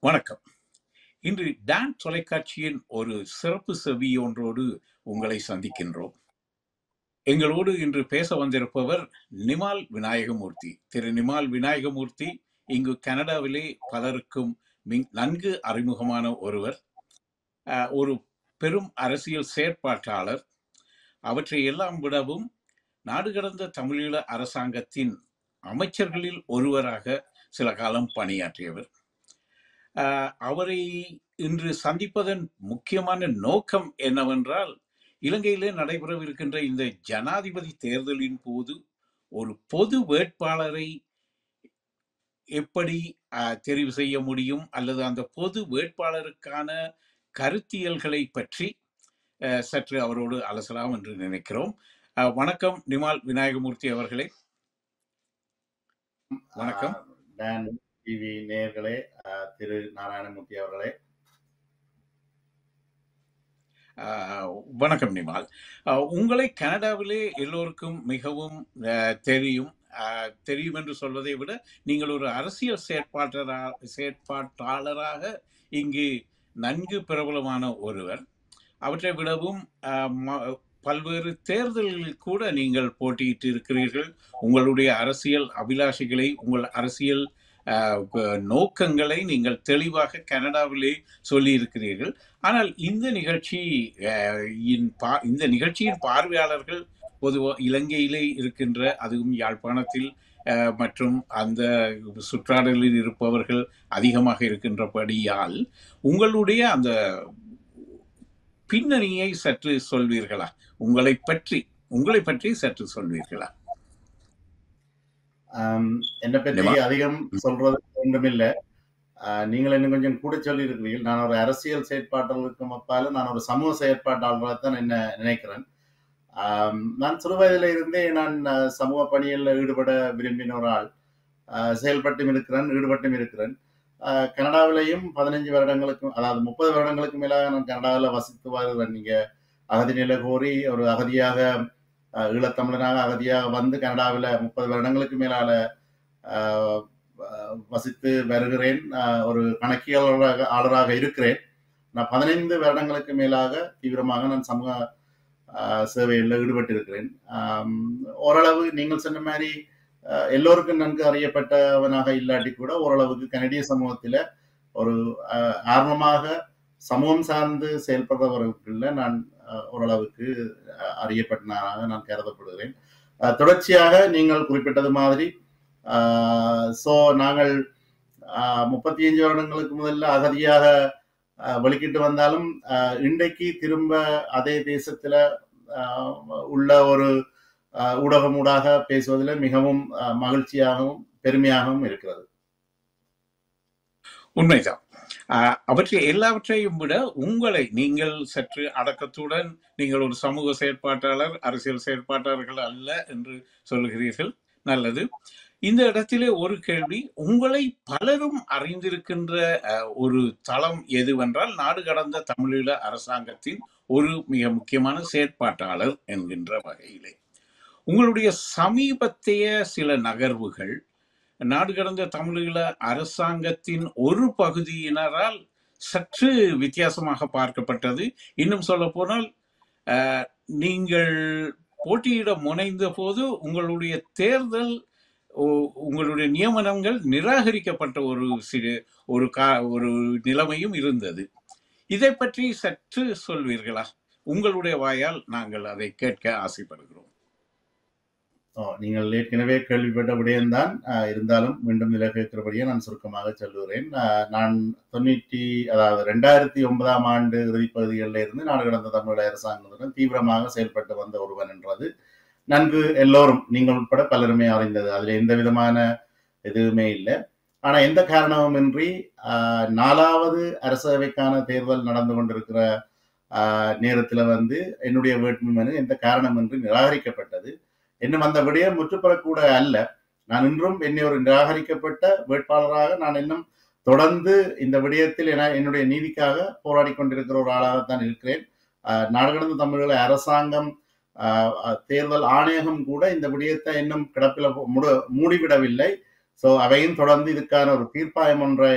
வணக்கம் இன்று டான் தொலைக்காட்சியின் ஒரு சிறப்பு செவி ஒன்றோடு உங்களை சந்திக்கின்றோம் எங்களோடு இன்று பேச வந்திருப்பவர் நிமால் விநாயகமூர்த்தி திரு நிமால் விநாயகமூர்த்தி இங்கு கனடாவிலே பலருக்கும் மிங் நன்கு அறிமுகமான ஒருவர் அஹ், ஒரு பெரும் அரசியல் செயற்பாட்டாளர் அவற்றை எல்லாம் விடவும் நாடு கடந்த தமிழீழ அரசாங்கத்தின் அமைச்சர்களில் ஒருவராக சில காலம் பணியாற்றியவர் ஆஹ் அவரை இன்று சந்திப்பதன் முக்கியமான நோக்கம் என்னவென்றால் இலங்கையிலே நடைபெறவிருக்கின்ற இந்த ஜனாதிபதி தேர்தலின் போது ஒரு பொது வேட்பாளரை எப்படி ஆஹ், தெரிவு செய்ய முடியும் அல்லது அந்த பொது வேட்பாளருக்கான கருத்தியல்களை பற்றி ஆஹ், சற்று அவரோடு அலசலாம் என்று நினைக்கிறோம் ஆஹ், வணக்கம் நிமால் விநாயகமூர்த்தி அவர்களே வணக்கம் ஆஹ் டான் டிவி நேயர்களே ஆஹ் திரு நாராயணமூர்த்தி அவர்களே ஆஹ் வணக்கம் நிமால் ஆஹ் உங்களை கனடாவிலே எல்லோருக்கும் மிகவும் ஆஹ் தெரியும் ஆஹ் தெரியும் என்று சொல்வதை விட நீங்கள் ஒரு அரசியல் செயற்பாட்டரா செயற்பாட்டாளராக இங்கு நன்கு பிரபலமான ஒருவர் அவற்றை விடவும் ஆஹ் ம- பல்வேறு தேர்தல்களில் கூட நீங்கள் போட்டியிட்டு இருக்கிறீர்கள் உங்களுடைய அரசியல் அபிலாஷைகளை உங்கள் அரசியல் ஆஹ் க- நோக்கங்களை நீங்கள் தெளிவாக கனடாவிலே சொல்லியிருக்கிறீர்கள் ஆனால் இந்த நிகழ்ச்சி அஹ், இன் பா- இந்த நிகழ்ச்சியின் பார்வையாளர்கள் பொதுவாக இலங்கையிலே இருக்கின்ற அதுவும் யாழ்ப்பாணத்தில் அஹ், மற்றும் அந்த சுற்றாடலில் இருப்பவர்கள் அதிகமாக இருக்கின்றபடியால் உங்களுடைய அந்த பின்னணியை சற்று சொல்வீர்களா உங்களை பற்றி உங்களை பற்றி சற்று சொல்வீர்களா ஆம், என்னை பற்றி நிமா அதிகம் சொல்றது ஒன்றுமில்லை ஆஹ் நீங்கள் இன்னும் கொஞ்சம் கூட சொல்லி இருக்கிறீர்கள் நான் ஒரு அரசியல் செயற்பாட்டாளருக்கு அப்பால நான் ஒரு சமூக செயற்பாட்டாளராக தான் என்ன நினைக்கிறேன் ஆம், நான் சிறு வயதில இருந்தே நான் ஆஹ், சமூக பணிகளில் ஈடுபட விரும்பின ஒரு ஆள் ஆஹ், செயல்பட்டும் இருக்கிறேன் ஈடுபட்டும் இருக்கிறேன் ஆஹ், கனடாவிலையும் பதினஞ்சு வருடங்களுக்கும் அதாவது முப்பது வருடங்களுக்கு மேலாக நான் கனடாவில் வசித்து வருகிறேன் நீங்க அகதி நிலை கோரி ஒரு அகதியாக ஆஹ், ஈழத்தமிழனாக அகதியாக வந்து கனடாவில் முப்பது வருடங்களுக்கு மேலால ஆஹ், ஆஹ், வசித்து வருகிறேன் ஆஹ், ஒரு கணக்கியலாளராக ஆளராக இருக்கிறேன் நான் பதினைந்து வருடங்களுக்கு மேலாக தீவிரமாக நான் சமூக ஆஹ், சேவையில் ஈடுபட்டிருக்கிறேன் ஆம், ஓரளவு நீங்கள் சொன்ன மாதிரி ஆஹ், எல்லோருக்கும் நன்கு அறியப்பட்டவனாக இல்லாட்டி கூட ஓரளவுக்கு கனடிய சமூகத்தில் ஒரு ஆஹ், ஆர்வமாக சமூகம் சார்ந்து செயல்படுறவர்களுக்குள்ள நான் ஆஹ், ஓரளவுக்கு ஆஹ், அறியப்பட்டனாக நான் கருதப்படுகிறேன் ஆஹ், தொடர்ச்சியாக நீங்கள் குறிப்பிட்டது மாதிரி ஸோ நாங்கள் முப்பத்தி அஞ்சு வருடங்களுக்கு முதல்ல அகதியாக ஆஹ், வெளிக்கிட்டு வந்தாலும் ஆஹ், இன்றைக்கு திரும்ப அதே தேசத்துல ஆஹ், உள்ள ஒரு ஆஹ், ஊடகம் ஊடாக பேசுவதில் மிகவும் ஆஹ், மகிழ்ச்சியாகவும் பெருமையாகவும் இருக்கிறது உண்மைதான் ஆஹ் அவற்றை எல்லாவற்றையும் விட உங்களை நீங்கள் சற்று அடக்கத்துடன் நீங்கள் ஒரு சமூக செயற்பாட்டாளர் அரசியல் செயற்பாட்டாளர்கள் அல்ல என்று சொல்லுகிறீர்கள் நல்லது இந்த இடத்திலே ஒரு கேள்வி உங்களை பலரும் அறிந்திருக்கின்ற அஹ், ஒரு தளம் எதுவென்றால் நாடு கடந்த தமிழீழ அரசாங்கத்தின் ஒரு மிக முக்கியமான செயற்பாட்டாளர் என்கின்ற வகையிலே உங்களுடைய சமீபத்திய சில நகர்வுகள் நாடு கடந்த தமிழீழ அரசாங்கத்தின் ஒரு பகுதியினரால் சற்று வித்தியாசமாக பார்க்கப்பட்டது இன்னும் சொல்ல போனால் நீங்கள் போட்டியிட முனைந்த போது உங்களுடைய தேர்தல் உ- உங்களுடைய நியமனங்கள் நிராகரிக்கப்பட்ட ஒரு சிறு ஒரு கா ஒரு நிலைமையும் இருந்தது இதை பற்றி சற்று சொல்வீர்களா உங்களுடைய வாயால் நாங்கள் அதை கேட்க ஆசைப்படுகிறோம் ஓ, நீங்கள் ஏற்கனவே கேள்விப்பட்ட விடயம்தான் ஆஹ், இருந்தாலும் மீண்டும் நிலை கேட்கிறபடியே நான் சுருக்கமாக சொல்லுகிறேன் ஆஹ், நான் தொண்ணூற்றி அதாவது ரெண்டாயிரத்தி ஒன்பதாம் ஆண்டு இறுதிப்பகுதிகளில் இருந்து நாடு கடந்த தமிழக அரசாங்கத்துடன் தீவிரமாக செயல்பட்டு வந்த ஒருவன் என்றது நன்கு எல்லோரும் நீங்கள் உட்பட பலருமே அறிந்தது அதில் எந்த விதமான எதுவுமே இல்லை ஆனா எந்த காரணமுமின்றி ஆஹ், நாலாவது அரசவைக்கான தேர்தல் நடந்து கொண்டிருக்கிற ஆஹ், நேரத்துல வந்து என்னுடைய வேட்புமனு எந்த காரணமின்றி நிராகரிக்கப்பட்டது இன்னும் அந்த விடயம் முற்றுப்பெறக்கூட அல்ல நான் இன்றும் என்னை ஒரு நிராகரிக்கப்பட்ட வேட்பாளராக நான் இன்னும் தொடர்ந்து இந்த விடயத்தில் என என்னுடைய நீதிக்காக போராடி கொண்டிருக்கிற ஒரு ஆளாகத்தான் இருக்கிறேன் ஆஹ் நாடு கடந்த தமிழக அரசாங்கம் ஆஹ் அஹ் தேர்தல் ஆணையகம் கூட இந்த விடயத்தை இன்னும் கிடப்பில மூட மூடிவிடவில்லை ஸோ அவையும் தொடர்ந்து இதுக்கான ஒரு தீர்ப்பாயம் ஒன்றை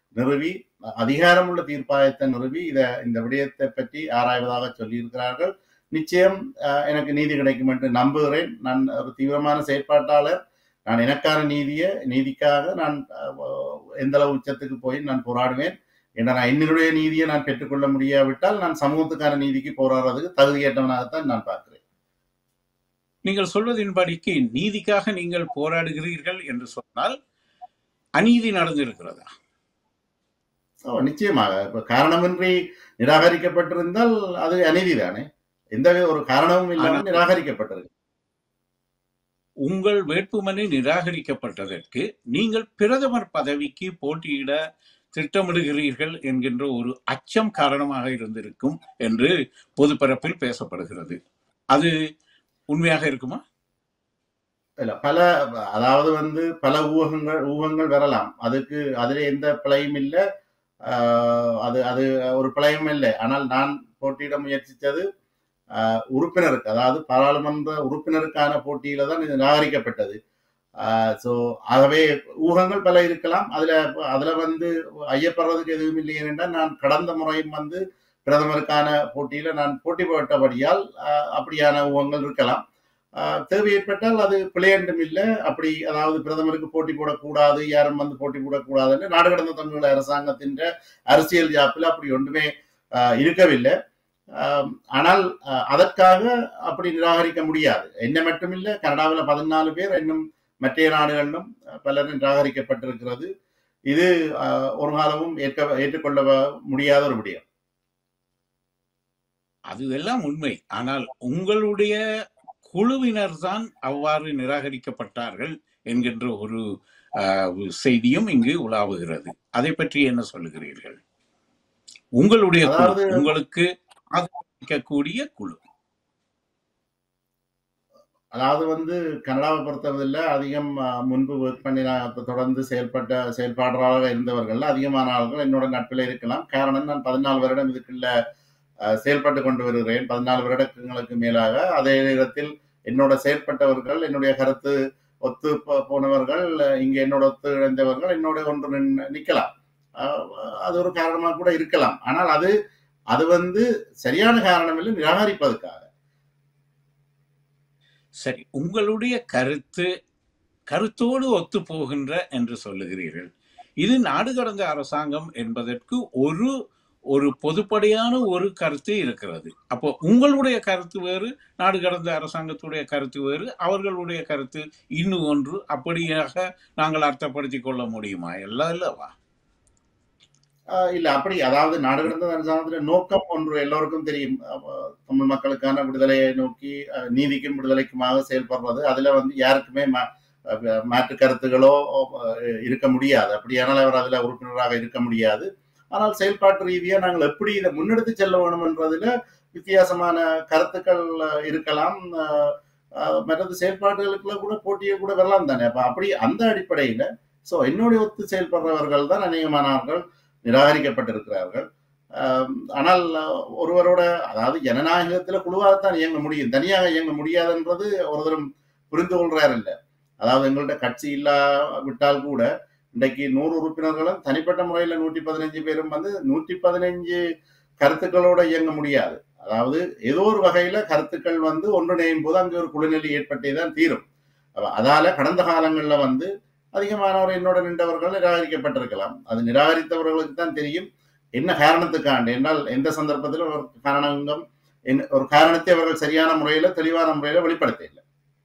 நிறுவி அதிகாரமுள்ள தீர்ப்பாயத்தை நிறுவி இத இந்த விடயத்தை பற்றி ஆராய்வதாக சொல்லியிருக்கிறார்கள் நிச்சயம் அஹ், எனக்கு நீதி கிடைக்கும் என்று நம்புகிறேன் நான் ஒரு தீவிரமான செயற்பாட்டாளர் நான் எனக்கான நீதியை நீதிக்காக நான் அஹ், எந்த அளவு உச்சத்துக்கு போய் நான் போராடுவேன் ஏன்னா நான் என்னுடைய நீதியை நான் பெற்றுக்கொள்ள முடியாவிட்டால் நான் சமூகத்துக்கான நீதிக்கு போராடுறதுக்கு தகுதியேற்றவனாகத்தான் நான் பார்க்கிறேன் நீங்கள் சொல்வதின்படிக்கு நீதிக்காக நீங்கள் போராடுகிறீர்கள் என்று சொன்னால் அநீதி நடந்திருக்கிறதா ஓ, நிச்சயமாக இப்ப காரணமின்றி நிராகரிக்கப்பட்டிருந்தால் அது அநீதி தானே எந்த ஒரு காரணமும் இல்லாமல் ஆனால் நிராகரிக்கப்பட்டிருக்கு உங்கள் வேட்புமனு நிராகரிக்கப்பட்டதற்கு நீங்கள் பிரதமர் பதவிக்கு போட்டியிட திட்டமிடுகிறீர்கள் என்கின்ற ஒரு அச்சம் காரணமாக இருந்திருக்கும் என்று பொதுப்பரப்பில் பேசப்படுகிறது அது உண்மையாக இருக்குமா இல்ல பல அதாவது வந்து பல ஊகங்கள் ஊகங்கள் வரலாம் அதுக்கு அதுல எந்த பிழையும் இல்லை ஆஹ் அது அது ஒரு பிழையும் இல்லை ஆனால் நான் போட்டியிட முயற்சித்தது ஆஹ் உறுப்பினருக்கு அதாவது பாராளுமன்ற உறுப்பினருக்கான போட்டியில தான் இது நிராகரிக்கப்பட்டது ஸோ ஆகவே ஊகங்கள் பல இருக்கலாம் அதுல அதுல வந்து ஐயப்படுறதுக்கு எதுவும் இல்லை ஏனென்றால் நான் கடந்த முறையும் வந்து பிரதமருக்கான போட்டியில நான் போட்டி போட்டபடியால் ஆஹ் அப்படியான ஊகங்கள் இருக்கலாம் ஆஹ் தேவை ஏற்பட்டால் அது பிழையண்டும் இல்லை அப்படி அதாவது பிரதமருக்கு போட்டி போடக்கூடாது யாரும் வந்து போட்டி போடக்கூடாதுன்னு நாடு கடந்த தமிழ் அரசாங்கத்தின் அரசியல் ஜாப்பில் அப்படி ஒன்றுமே ஆஹ் இருக்கவில்லை ஆம், ஆனால் ஆஹ் அதற்காக அப்படி நிராகரிக்க முடியாது என்ன மட்டுமில்லை கனடாவில் பதினாலு பேர் இன்னும் மற்ற நாடுகளிலும் பலர் நிராகரிக்கப்பட்டிருக்கிறது இது ஆஹ் ஒரு காலமும் ஏற்க ஏற்றுக்கொள்ள முடியாத ஒரு விடயம் அது எல்லாம் உண்மை ஆனால் உங்களுடைய குழுவினர் தான் அவ்வாறு நிராகரிக்கப்பட்டார்கள் என்கின்ற ஒரு ஆஹ், செய்தியும் இங்கு உலாவுகிறது அதை பற்றி என்ன சொல்லுகிறீர்கள் உங்களுடைய குழு அதாவது உங்களுக்கு ஆதரிக்கக்கூடிய குழு அதாவது வந்து கனடாவை பொறுத்தவரையில் அதிகம் அஹ், முன்பு ஒர்க் பண்ணி நான் தொடர்ந்து செயல்பட்ட செயல்பாடுறாக இருந்தவர்கள் அதிகமான ஆள்கள் என்னோட நட்பில் இருக்கலாம் காரணம் நான் பதினாலு வருடம் இதுக்குள்ள அஹ், செயல்பட்டு கொண்டு வருகிறேன் பதினாலு வருடங்களுக்கு மேலாக அதே நேரத்தில் என்னோட செயல்பட்டவர்கள் என்னுடைய கருத்து ஒத்து போ- போனவர்கள் இங்க என்னோட ஒத்து இணைந்தவர்கள் என்னோட ஒன்று நின்னு- நிக்கலாம் அஹ், அது ஒரு காரணமாக கூட இருக்கலாம் ஆனால் அது அது வந்து சரியான காரணம் இல்லை நிராகரிப்பதற்காக சரி உங்களுடைய கருத்து கருத்தோடு ஒத்து போகின்ற என்று சொல்லுகிறீர்கள் இது நாடு கடந்த அரசாங்கம் என்பதற்கு ஒரு ஒரு பொதுப்படையான ஒரு கருத்து இருக்கிறது அப்போ உங்களுடைய கருத்து வேறு நாடு கடந்த அரசாங்கத்துடைய கருத்து வேறு அவர்களுடைய கருத்து இன்னும் ஒன்று அப்படியாக நாங்கள் அர்த்தப்படுத்திக் கொள்ள முடியுமா எல்லாம் இல்லவா ஆஹ் இல்ல அப்படி அதாவது நாடு கடந்த அரசாங்கத்துல நோக்கம் ஒன்று எல்லோருக்கும் தெரியும் அஹ் தமிழ் மக்களுக்கான விடுதலையை நோக்கி அஹ் நீதிக்கும் விடுதலைக்குமாக செயல்படுறது அதுல வந்து யாருக்குமே மா- அஹ் மாற்று கருத்துகளோ அஹ் இருக்க முடியாது அப்படியானால் அவர் அதுல உறுப்பினராக இருக்க முடியாது ஆனால் செயல்பாட்டு ரீதியா நாங்கள் எப்படி இதை முன்னெடுத்து செல்ல வேணும்ன்றதுல வித்தியாசமான கருத்துக்கள் அஹ் இருக்கலாம் அஹ் அஹ் மற்றது செயல்பாடுகளுக்குள்ள கூட போட்டியை கூட வரலாம் தானே அப்ப அப்படி அந்த அடிப்படையில சோ என்னுடைய ஒத்து செயல்படுறவர்கள் தான் அநேகமானவர்கள் நிராகரிக்கப்பட்டிருக்கிறார்கள் ஆம், ஆனால் அஹ், ஒருவரோட அதாவது ஜனநாயகத்துல குழுவாகத்தான் இயங்க முடியும் தனியாக இயங்க முடியாதுன்றது ஒருத்தரும் புரிந்து கொள்றாரு இல்ல அதாவது எங்கள்ட்ட கட்சி இல்லாவிட்டால் கூட இன்றைக்கு நூறு உறுப்பினர்களும் தனிப்பட்ட முறையில நூற்றி பதினஞ்சு பேரும் வந்து நூற்றி பதினஞ்சு கருத்துக்களோட இயங்க முடியாது அதாவது ஏதோ ஒரு வகையில கருத்துக்கள் வந்து ஒன்றிணையும் போது அங்கே ஒரு குழுநிலை ஏற்பட்டே தான் தீரும் அப்ப அதால கடந்த காலங்கள்ல வந்து அதிகமானவர் என்னோட நின்றவர்கள் நிராகரிக்கப்பட்டிருக்கலாம் அது நிராகரித்தவர்களுக்கு தான் தெரியும் என்ன காரணத்துக்காண்டு என்றால் எந்த சந்தர்ப்பத்திலும் ஒரு காரணங்கம் என்ன- ஒரு காரணத்தை அவர்கள் சரியான முறையில தெளிவான முறையில வெளிப்படுத்த இல்லை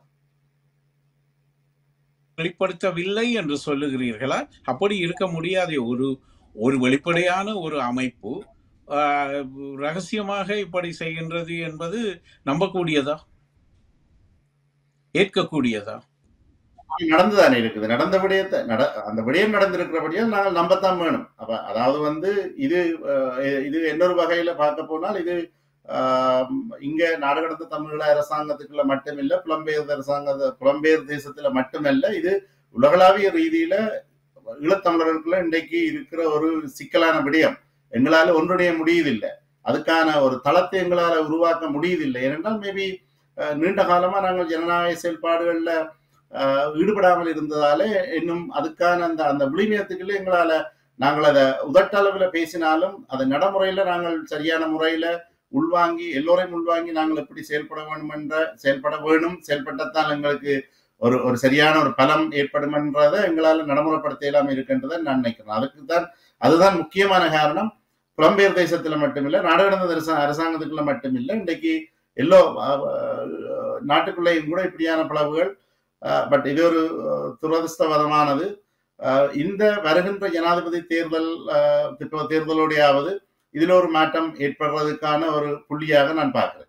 வெளிப்படுத்தவில்லை என்று சொல்லுகிறீர்களா அப்படி இருக்க முடியாத ஒரு ஒரு வெளிப்படையான ஒரு அமைப்பு ஆஹ், ரகசியமாக இப்படி செய்கின்றது என்பது நம்பக்கூடியதா ஏற்கக்கூடியதா நடந்துதானே இருக்குது நடந்த விடயத்தை நட அந்த விடயம் நடந்திருக்கிறபடியால் நாங்கள் நம்பத்தான் வேணும் அப்ப அதாவது வந்து இது அஹ், இது இன்னொரு வகையில பார்க்க போனால் இது ஆஹ், இங்க நாடு கடந்த தமிழீழ அரசாங்கத்துக்குள்ள மட்டுமில்ல புலம்பெயர் அரசாங்க புலம்பெயர் தேசத்துல மட்டுமல்ல இது உலகளாவிய ரீதியில ஈழத்தமிழர்களுக்குள்ள இன்றைக்கு இருக்கிற ஒரு சிக்கலான விடயம் எங்களால ஒன்றிணைய முடியுதில்லை அதுக்கான ஒரு தளத்தை எங்களால உருவாக்க முடியுதில்லை ஏனென்றால் மேபி நீண்ட காலமா நாங்கள் ஜனநாயக செயல்பாடுகள்ல ஆஹ் ஈடுபடாமல் இருந்ததாலே இன்னும் அதுக்கான அந்த அந்த விளிமியத்துக்குள்ள எங்களால நாங்கள் அதை உதட்டளவில் பேசினாலும் அதை நடைமுறையில நாங்கள் சரியான முறையில உள்வாங்கி எல்லோரையும் உள்வாங்கி நாங்கள் எப்படி செயல்பட வேண்டும் என்ற செயல்பட வேணும் செயல்பட்டத்தான் எங்களுக்கு ஒரு ஒரு சரியான ஒரு பலம் ஏற்படும் என்றதை எங்களால் நடைமுறைப்படுத்த இல்லாமல் இருக்கின்றதை நான் நினைக்கிறேன் அதுக்கு தான் அதுதான் முக்கியமான காரணம் புலம்பெயர் தேசத்துல மட்டுமில்லை நாடு கடந்த அரசா அரசாங்கத்துக்குள்ள மட்டுமில்லை இன்றைக்கு எல்லோ நாட்டுக்குள்ளேயும் கூட இப்படியான பிளவுகள் பட் இது ஒரு துரதிருஷ்டவதமானது இந்த வருகின்ற ஜனாதிபதி தேர்தல் தேர்தலோடையாவது இதில் ஒரு மாற்றம் ஏற்படுறதுக்கான ஒரு புள்ளியாக நான் பார்க்கிறேன்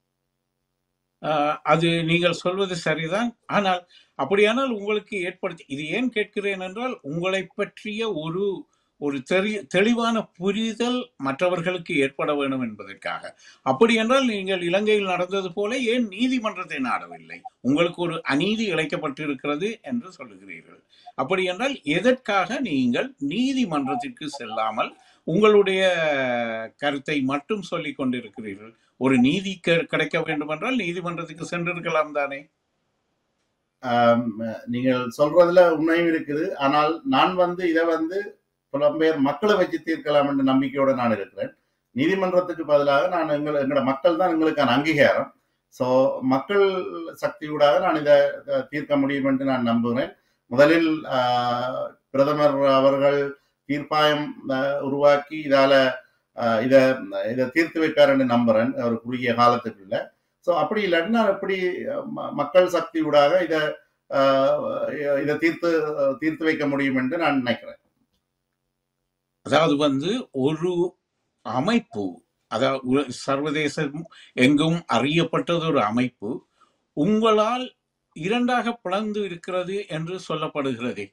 அது நீங்கள் சொல்வது சரிதான் ஆனால் அப்படியானால் உங்களுக்கு ஏற்படுத்தி இது ஏன் கேட்கிறேன் என்றால் உங்களை பற்றிய ஒரு ஒரு தெரி தெளிவான புரிதல் மற்றவர்களுக்கு ஏற்பட வேண்டும் என்பதற்காக அப்படி என்றால் நீங்கள் இலங்கையில் நடந்தது போல ஏன் நீதிமன்றத்தை நாடவில்லை உங்களுக்கு ஒரு அநீதி இழைக்கப்பட்டிருக்கிறது என்று சொல்லுகிறீர்கள் அப்படி என்றால் எதற்காக நீங்கள் நீதிமன்றத்திற்கு செல்லாமல் உங்களுடைய கருத்தை மட்டும் சொல்லிக் கொண்டிருக்கிறீர்கள் ஒரு நீதி கிடைக்க வேண்டும் என்றால் நீதிமன்றத்துக்கு சென்றிருக்கலாம் தானே நீங்கள் சொல்றதுல உண்மையும் இருக்குது ஆனால் நான் வந்து இதை வந்து புலம்பெயர் மக்களை வச்சு தீர்க்கலாம் என்ற நம்பிக்கையோட நான் இருக்கிறேன் நீதிமன்றத்துக்கு பதிலாக நான் எங்கள் எங்களோட மக்கள் தான் எங்களுக்கான அங்கீகாரம் ஸோ மக்கள் சக்தியூடாக நான் இதை தீர்க்க முடியும் என்று நான் நம்புகிறேன் முதலில் பிரதமர் அவர்கள் தீர்ப்பாயம் உருவாக்கி இதால இதை இதை தீர்த்து வைப்பார் என்று நம்புறேன் ஒரு குறுகிய காலத்துக்குள்ள ஸோ அப்படி இல்லாட்டி நான் எப்படி மக்கள் சக்தியூடாக இதை இதை தீர்த்து தீர்த்து வைக்க முடியும் என்று நான் நினைக்கிறேன் அதாவது வந்து ஒரு அமைப்பு அதாவது சர்வதேசம் எங்கும் அறியப்பட்டது ஒரு அமைப்பு உங்களால் இரண்டாக பிளந்து இருக்கிறது என்று சொல்லப்படுகிறதே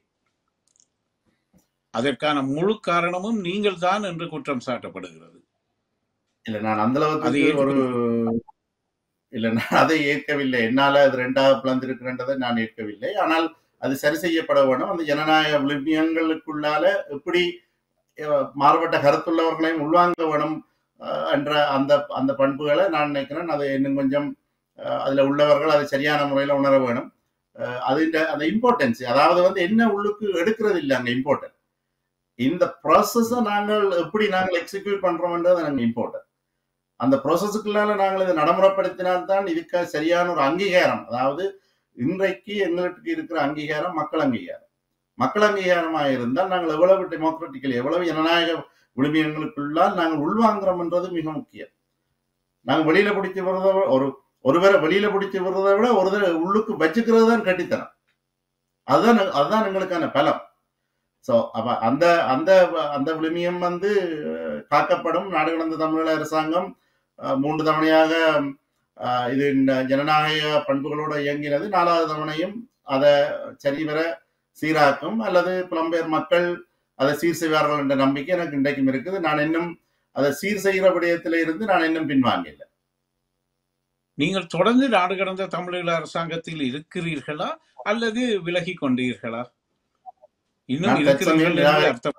அதற்கான முழு காரணமும் நீங்கள் தான் என்று குற்றம் சாட்டப்படுகிறது இல்ல நான் அந்த அளவுக்கு ஒரு இல்ல நான் அதை ஏற்கவில்லை என்னால அது ரெண்டாக பிளந்திருக்கிறன்றதை நான் ஏற்கவில்லை ஆனால் அது சரி செய்யப்பட வேணும் அந்த ஜனநாயக விளிமியங்களுக்குள்ளால எப்படி மாறுபட்ட கருத்துள்ளவர்களையும் உள்வாங்க வேணும் என்ற அந்த அந்த பண்புகளை நான் நினைக்கிறேன் அதை இன்னும் கொஞ்சம் அதுல உள்ளவர்கள் அதை சரியான முறையில உணர வேணும் அது அந்த இம்பார்ட்டன்ஸ் அதாவது வந்து என்ன உள்ளுக்கு எடுக்கிறது இல்லை அங்க இம்பார்ட்டன்ட் இந்த ப்ராசஸை நாங்கள் எப்படி நாங்கள் எக்ஸிக்யூட் பண்றோம்ன்றது எனக்கு இம்பார்ட்டன்ட் அந்த ப்ராசஸுக்குள்ளால நாங்கள் இதை நடைமுறைப்படுத்தினால்தான் இதுக்கு சரியான ஒரு அங்கீகாரம் அதாவது இன்றைக்கு எங்களுக்கு இருக்கிற அங்கீகாரம் மக்கள் அங்கீகாரம் மக்கள் அங்கீகாரமாக இருந்தால் நாங்கள் எவ்வளவு டெமோக்ராட்டிக்கல் எவ்வளவு ஜனநாயக விளிமியங்களுக்குள்ளால் நாங்கள் உள்வாங்குறோம்ன்றது மிக முக்கியம் நாங்கள் வெளியில பிடிச்சி வர்றத ஒரு ஒருவரை வெளியில பிடிச்சி வர்றதை விட ஒரு உள்ளுக்கு வச்சுக்கிறது தான் கட்டித்தனம் அதுதான் அதுதான் எங்களுக்கான பலம் ஸோ அப்ப அந்த அந்த அந்த விளிமியம் வந்து காக்கப்படும் நாடு கடந்த தமிழக அரசாங்கம் மூன்று தவணையாக இது ஜனநாயக பண்புகளோடு இயங்கினது நாலாவது தவணையும் அதை சரிவர சீராக்கும் அல்லது புலம்பெயர் மக்கள் அதை சீர் செய்வார்கள் என்ற நம்பிக்கை எனக்கு இன்றைக்கும் இருக்குது நான் இன்னும் அதை சீர் செய்கிற விடயத்தில இருந்து நான் இன்னும் பின்வாங்கல நீங்கள் தொடர்ந்து நாடு கடந்த தமிழக அரசாங்கத்தில் இருக்கிறீர்களா அல்லது விலகி கொண்டீர்களா இன்னும் இருக்கிறீர்கள் அர்த்தம்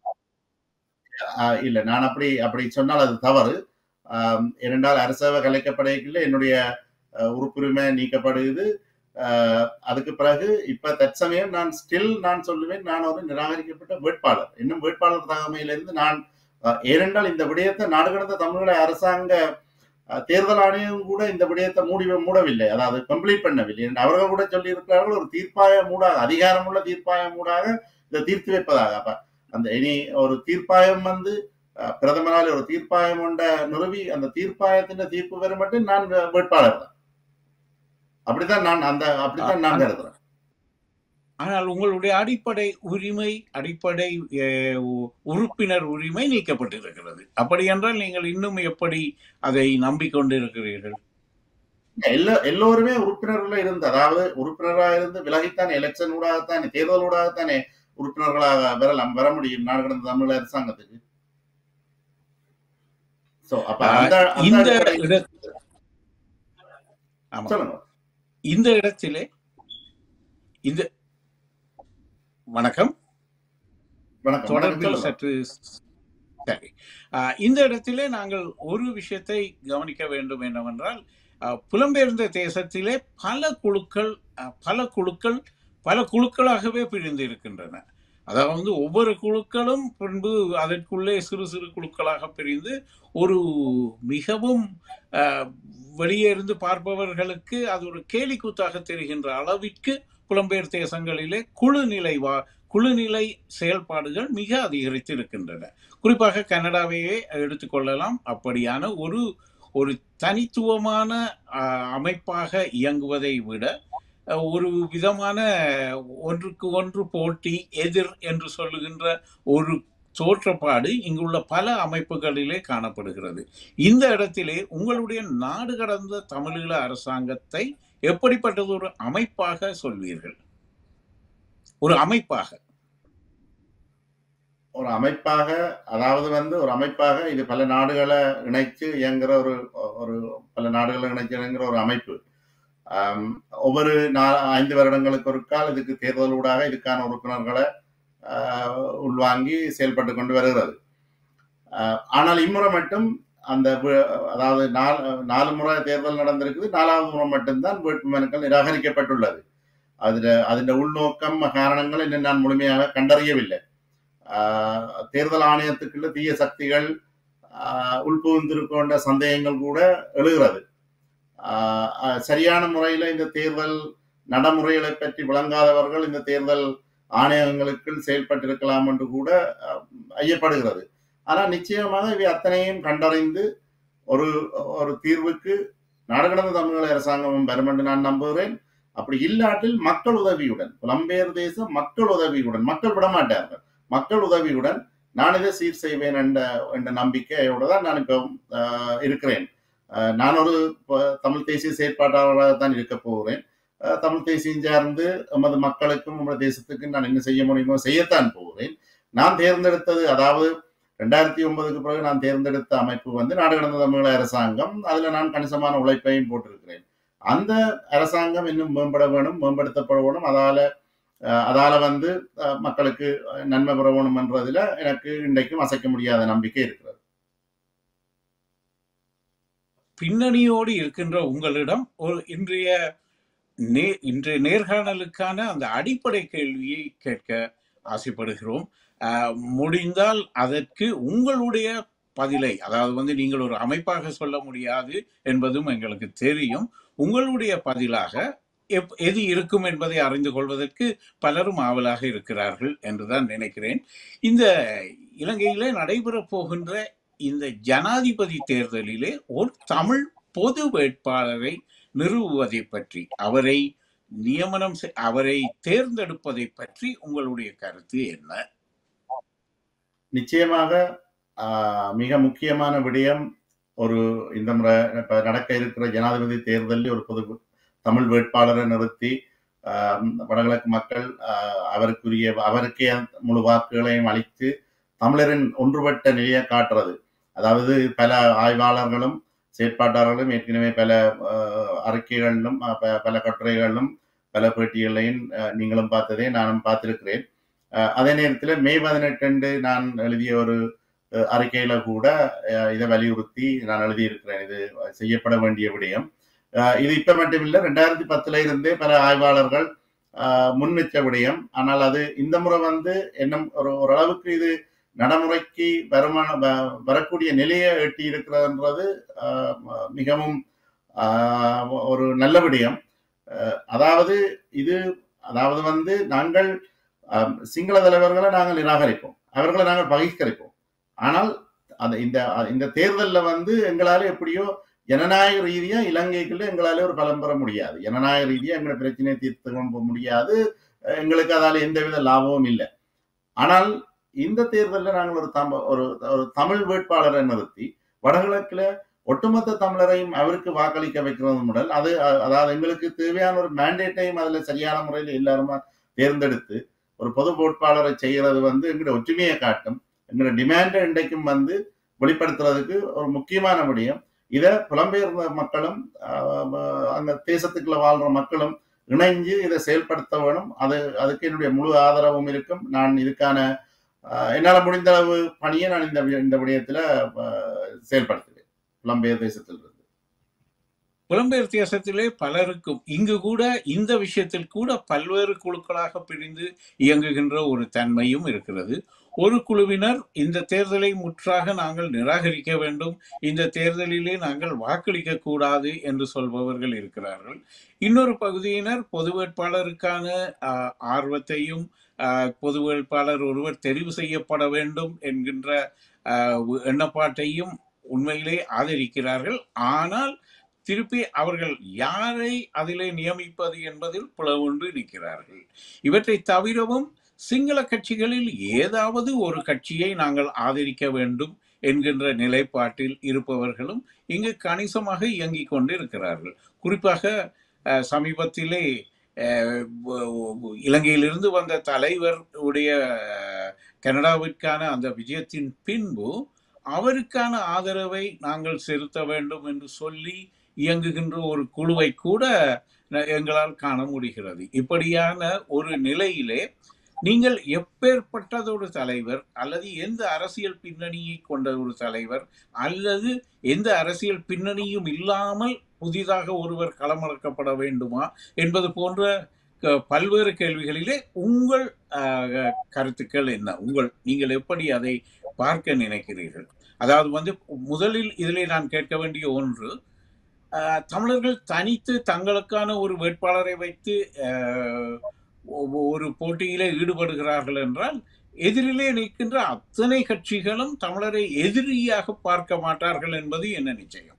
இல்ல நான் அப்படி அப்படி சொன்னால் அது தவறு இரண்டால் அரசவை கலைக்கப்படையில் என்னுடைய உறுப்புரிமை நீக்கப்படுகிறது அதுக்கு பிறகு இப்ப தற்சமயம் நான் ஸ்டில் நான் சொல்லுவேன் நான் ஒரு நிராகரிக்கப்பட்ட வேட்பாளர் இன்னும் வேட்பாளர் தகமையிலிருந்து நான் ஏனென்றால் இந்த விடயத்தை நாடு கடந்த தமிழக அரசாங்க தேர்தல் ஆணையம் கூட இந்த விடயத்தை மூடி மூடவில்லை அதாவது கம்ப்ளீட் பண்ணவில்லை என்று அவர்கள் கூட சொல்லி இருக்கிறார்கள் ஒரு தீர்ப்பாய மூடாக அதிகாரமுள்ள தீர்ப்பாய மூடாக இதை தீர்த்து வைப்பதாக அப்ப அந்த இனி ஒரு தீர்ப்பாயம் வந்து பிரதமரால் ஒரு தீர்ப்பாயம் கொண்ட நிறுவி அந்த தீர்ப்பாயத்தின் தீர்ப்பு வரும் மட்டும் நான் வேட்பாளர் தான் அப்படித்தான் நான் அந்த அப்படித்தான் நான் கருதுறேன் ஆனால் உங்களுடைய அடிப்படை உரிமை அடிப்படை உறுப்பினர் உரிமை நீக்கப்பட்டிருக்கிறது அப்படி என்றால் நீங்கள் இன்னும் எப்படி அதை நம்பிக்கொண்டிருக்கிறீர்கள் எல்லா எல்லோருமே உறுப்பினர்கள் இருந்து அதாவது உறுப்பினராக இருந்து விலகித்தான் எலெக்ஷன் ஊடாகத்தானே தேர்தல் ஊடாகத்தானே உறுப்பினர்களாக வரலாம் வர முடியும் நாடு கடந்த தமிழ் அரசாங்கத்துக்கு இந்த இந்த இடத்திலே இந்த வணக்கம் தொடர்பில் சற்று சரி இந்த இடத்திலே நாங்கள் ஒரு விஷயத்தை கவனிக்க வேண்டும் என்னவென்றால் புலம்பெயர்ந்த தேசத்திலே பல குழுக்கள் பல குழுக்கள் பல குழுக்களாகவே பிரிந்து இருக்கின்றன அதாவது ஒவ்வொரு குழுக்களும் பின்பு அதற்குள்ளே சிறு சிறு குழுக்களாக பிரிந்து ஒரு மிகவும் அஹ், வெளியே இருந்து பார்ப்பவர்களுக்கு அது ஒரு கேலிக்கூத்தாக தெரிகின்ற அளவிற்கு புலம்பெயர் தேசங்களிலே குழு நிலை வா குழுநிலை செயல்பாடுகள் மிக அதிகரித்து இருக்கின்றன குறிப்பாக கனடாவையே எடுத்துக்கொள்ளலாம் அப்படியான ஒரு ஒரு தனித்துவமான அஹ், அமைப்பாக இயங்குவதை விட அஹ், ஒரு விதமான ஒன்றுக்கு ஒன்று போட்டி எதிர் என்று சொல்லுகின்ற ஒரு தோற்றப்பாடு இங்குள்ள பல அமைப்புகளிலே காணப்படுகிறது இந்த இடத்திலே உங்களுடைய நாடு கடந்த தமிழீழ அரசாங்கத்தை எப்படிப்பட்டது ஒரு அமைப்பாக சொல்வீர்கள் ஒரு அமைப்பாக ஒரு அமைப்பாக அதாவது வந்து ஒரு அமைப்பாக இது பல நாடுகளை இணைச்சு இயங்குற ஒரு ஒரு பல நாடுகளை இணைச்சு இயங்குற ஒரு அமைப்பு ஆம், ஒவ்வொரு நா ஐந்து வருடங்களுக்கு ஒரு கால் இதுக்கு தேர்தல் ஊடாக இதுக்கான உறுப்பினர்களை ஆஹ், உள்வாங்கி செயல்பட்டு கொண்டு வருகிறது ஆஹ், ஆனால் இம்முறை மட்டும் அந்த வி- அதாவது நாலு நாலு முறை தேர்தல் நடந்திருக்குது நாலாவது முறை மட்டும்தான் வேட்புமனுக்கள் நிராகரிக்கப்பட்டுள்ளது அதுல அதன் உள்நோக்கம் காரணங்கள் இன்னும் நான் முழுமையாக கண்டறியவில்லை ஆஹ் தேர்தல் ஆணையத்துக்குள்ள தீய சக்திகள் ஆஹ் உள்புகுந்திருக்கின்ற சந்தேகங்கள் கூட எழுகிறது ஆஹ் ஆஹ் சரியான முறையில இந்த தேர்தல் நடைமுறைகளை பற்றி விளங்காதவர்கள் இந்த தேர்தல் ஆணையங்களுக்குள் செயல்பட்டிருக்கலாம் என்று கூட ஆஹ் ஐயப்படுகிறது ஆனால் நிச்சயமாக இவை அத்தனையும் கண்டறிந்து ஒரு ஒரு தீர்வுக்கு நாடுகடந்த தமிழக அரசாங்கமும் வரும் என்று நான் நம்புகிறேன் அப்படி இல்லாட்டில் மக்கள் உதவியுடன் புலம்பெயர் தேசம் மக்கள் உதவியுடன் மக்கள் விடமாட்டார்கள் மக்கள் உதவியுடன் நான் இதை சீர் செய்வேன் என்ற என்ற நம்பிக்கையோட தான் நான் இப்போ ஆஹ், இருக்கிறேன் ஆஹ், நான் ஒரு ப- தமிழ் தேசிய செயற்பாட்டாளராக தான் இருக்க போகிறேன் ஆஹ், தமிழ் தேசியம் சார்ந்து நமது மக்களுக்கும் நமது தேசத்துக்கும் நான் என்ன செய்ய முடியுமோ செய்யத்தான் போகிறேன் நான் தேர்ந்தெடுத்தது அதாவது ரெண்டாயிரத்தி ஒன்பதுக்கு பிறகு நான் தேர்ந்தெடுத்த அமைப்பு வந்து நாடு கடந்த தமிழக அரசாங்கம் அதுல நான் கணிசமான உழைப்பையும் போட்டிருக்கிறேன் அந்த அரசாங்கம் இன்னும் மேம்பட வேணும் மேம்படுத்தப்பட வேணும் அதால அஹ், அதால வந்து அஹ், மக்களுக்கு நன்மை பெற வேணும் என்றதுல எனக்கு இன்றைக்கும் அசைக்க முடியாத நம்பிக்கை இருக்கிறது பின்னணியோடு இருக்கின்ற உங்களிடம் ஒரு இன்றைய நே இன்றைய நேர்காணலுக்கான அந்த அடிப்படை கேள்வியை கேட்க ஆசைப்படுகிறோம் ஆஹ், முடிந்தால் அதற்கு உங்களுடைய பதிலை அதாவது வந்து நீங்கள் ஒரு அமைப்பாக சொல்ல முடியாது என்பதும் எங்களுக்கு தெரியும் உங்களுடைய பதிலாக எப்- எது இருக்கும் என்பதை அறிந்து கொள்வதற்கு பலரும் ஆவலாக இருக்கிறார்கள் என்றுதான் நினைக்கிறேன் இந்த இலங்கையிலே நடைபெறப் போகின்ற இந்த ஜனாதிபதி தேர்தலிலே ஒரு தமிழ் பொது வேட்பாளரை நிறுவுவதை பற்றி அவரை நியமனம் செய்- அவரை தேர்ந்தெடுப்பதை பற்றி உங்களுடைய கருத்து என்ன நிச்சயமாக ஆஹ், மிக முக்கியமான விடயம் ஒரு இந்த முறை இப்ப நடக்க இருக்கிற ஜனாதிபதி தேர்தலில் ஒரு பொது தமிழ் வேட்பாளரை நிறுத்தி ஆஹ், வடகிழக்கு மக்கள் ஆஹ், அவருக்குரிய அவருக்கே முழு வாக்குகளையும் அளித்து தமிழரின் ஒன்றுபட்ட நிலையை காட்டுறது அதாவது பல ஆய்வாளர்களும் செயற்பாட்டாளர்களும் ஏற்கனவே பல ஆஹ், அறிக்கைகளிலும் ஆஹ், ப- பல கட்டுரைகளிலும் பல பேட்டிகளையும் ஆஹ், நீங்களும் பார்த்ததே நானும் பார்த்திருக்கிறேன் ஆஹ், அதே நேரத்தில் மே பதினெட்டு அன்று நான் எழுதிய ஒரு அஹ், அறிக்கையில கூட அஹ், இதை வலியுறுத்தி நான் எழுதியிருக்கிறேன் இது செய்யப்பட வேண்டிய விடயம் அஹ், இது இப்ப மட்டும் இல்லை ரெண்டாயிரத்தி பத்துல இருந்தே பல ஆய்வாளர்கள் அஹ், முன்வச்ச விடயம் ஆனால் அது இந்த முறை வந்து என்ன ஒரு ஓரளவுக்கு இது நடைமுறைக்கு வருமான வ- வரக்கூடிய நிலையை எட்டி இருக்கிறதுன்றது அஹ், மிகவும் அஹ், ஒரு நல்ல விடயம் அஹ், அதாவது இது அதாவது வந்து நாங்கள் அஹ், சிங்கள தலைவர்களை நாங்கள் நிராகரிப்போம் அவர்களை நாங்கள் பகிஷ்கரிப்போம் ஆனால் அந்த இந்த இந்த தேர்தலில் வந்து எங்களால எப்படியோ ஜனநாயக ரீதியா இலங்கைக்குள்ள எங்களால ஒரு பலம் பெற முடியாது ஜனநாயக ரீதியா எங்களை பிரச்சனையை தீர்த்து கொள்ள முடியாது அஹ் எங்களுக்கு அதால எந்தவித லாபமும் இல்லை ஆனால் இந்த தேர்தலில் நாங்கள் ஒரு தம ஒரு ஒரு தமிழ் வேட்பாளரை நிறுத்தி வடகிழக்குல ஒட்டுமொத்த தமிழரையும் அவருக்கு வாக்களிக்க வைக்கிறது முதல் அது அ- அதாவது எங்களுக்கு தேவையான ஒரு மேண்டேட்டையும் அதுல சரியான முறையில் எல்லாருமா தேர்ந்தெடுத்து ஒரு பொது வேட்பாளரை செய்கிறது வந்து எங்களுடைய ஒற்றுமையை காட்டும் எங்களுடைய டிமாண்டை இன்றைக்கும் வந்து வெளிப்படுத்துறதுக்கு ஒரு முக்கியமான விடயம் இதை புலம்பெயர்ந்த மக்களும் ஆஹ், அந்த தேசத்துக்குள்ள வாழ்ற மக்களும் இணைஞ்சு இதை செயல்படுத்த வேணும் அது அதுக்கு என்னுடைய முழு ஆதரவும் இருக்கும் நான் இதுக்கான ஆஹ், என்னால முடிந்த அளவு பணியை நான் இந்த வி- இந்த விடயத்துல ஆஹ், செயல்படுத்துவேன் புலம்பெயர் தேசத்திலிருந்து புலம்பெயர் தேசத்திலே பலருக்கும் இங்கு கூட இந்த விஷயத்தில் கூட பல்வேறு குழுக்களாக பிரிந்து இயங்குகின்ற ஒரு தன்மையும் இருக்கிறது ஒரு குழுவினர் இந்த தேர்தலை முற்றாக நாங்கள் நிராகரிக்க வேண்டும் இந்த தேர்தலிலே நாங்கள் வாக்களிக்க கூடாது என்று சொல்பவர்கள் இருக்கிறார்கள் இன்னொரு பகுதியினர் பொது வேட்பாளருக்கான ஆஹ், ஆர்வத்தையும் ஆஹ், பொது வேட்பாளர் ஒருவர் தெரிவு செய்யப்பட வேண்டும் என்கின்ற ஆஹ், எண்ணப்பாட்டையும் உண்மையிலே ஆதரிக்கிறார்கள் ஆனால் திருப்பி அவர்கள் யாரை அதிலே நியமிப்பது என்பதில் பிளவுண்டு நிற்கிறார்கள் இவற்றை தவிரவும் சிங்கள கட்சிகளில் ஏதாவது ஒரு கட்சியை நாங்கள் ஆதரிக்க வேண்டும் என்கின்ற நிலைப்பாட்டில் இருப்பவர்களும் இங்கு கணிசமாக இயங்கிக் கொண்டு இருக்கிறார்கள் குறிப்பாக அஹ், சமீபத்திலே அஹ், வ- வ- இலங்கையிலிருந்து வந்த தலைவர் உடைய அஹ், கனடாவிற்கான அந்த விஜயத்தின் பின்பு அவருக்கான ஆதரவை நாங்கள் செலுத்த வேண்டும் என்று சொல்லி இயங்குகின்ற ஒரு குழுவை கூட ந- எங்களால் காண முடிகிறது இப்படியான ஒரு நிலையிலே நீங்கள் எப்பேற்பட்டதொரு தலைவர் அல்லது எந்த அரசியல் பின்னணியை கொண்ட ஒரு தலைவர் அல்லது எந்த அரசியல் பின்னணியும் இல்லாமல் புதிதாக ஒருவர் களமிறக்கப்பட வேண்டுமா என்பது போன்ற க- பல்வேறு கேள்விகளிலே உங்கள் ஆஹ், கருத்துக்கள் என்ன உங்கள் நீங்கள் எப்படி அதை பார்க்க நினைக்கிறீர்கள் அதாவது வந்து முதலில் இதிலே நான் கேட்க வேண்டிய ஒன்று ஆஹ், தமிழர்கள் தனித்து தங்களுக்கான ஒரு வேட்பாளரை வைத்து ஆஹ், ஒ- ஒரு போட்டியிலே ஈடுபடுகிறார்கள் என்றால் எதிரிலே நிற்கின்ற அத்தனை கட்சிகளும் தமிழரை எதிரியாக பார்க்க மாட்டார்கள் என்பது என்ன நிச்சயம்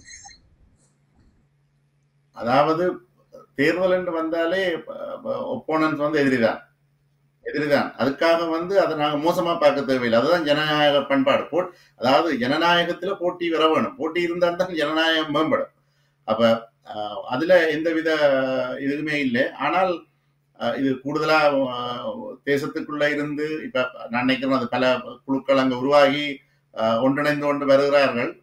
அதாவது தேர்தல் என்று வந்தாலே ஒப்போனன்ஸ் வந்து எதிரிதான் எதிரிதான் அதுக்காக வந்து அதை நாங்க மோசமா பார்க்க தேவையில்லை அதுதான் ஜனநாயக பண்பாடு போ அதாவது ஜனநாயகத்துல போட்டி வர வேணும் போட்டி இருந்தால் தான் ஜனநாயகம் மேம்படும் அப்ப அஹ், அதுல எந்தவித இதுவுமே இல்லை ஆனால் அஹ், இது கூடுதலா அஹ், தேசத்துக்குள்ள இருந்து இப்ப நான் நினைக்கிறேன் அது பல குழுக்கள் அங்க உருவாகி அஹ், ஒன்றிணைந்து கொண்டு வருகிறார்கள்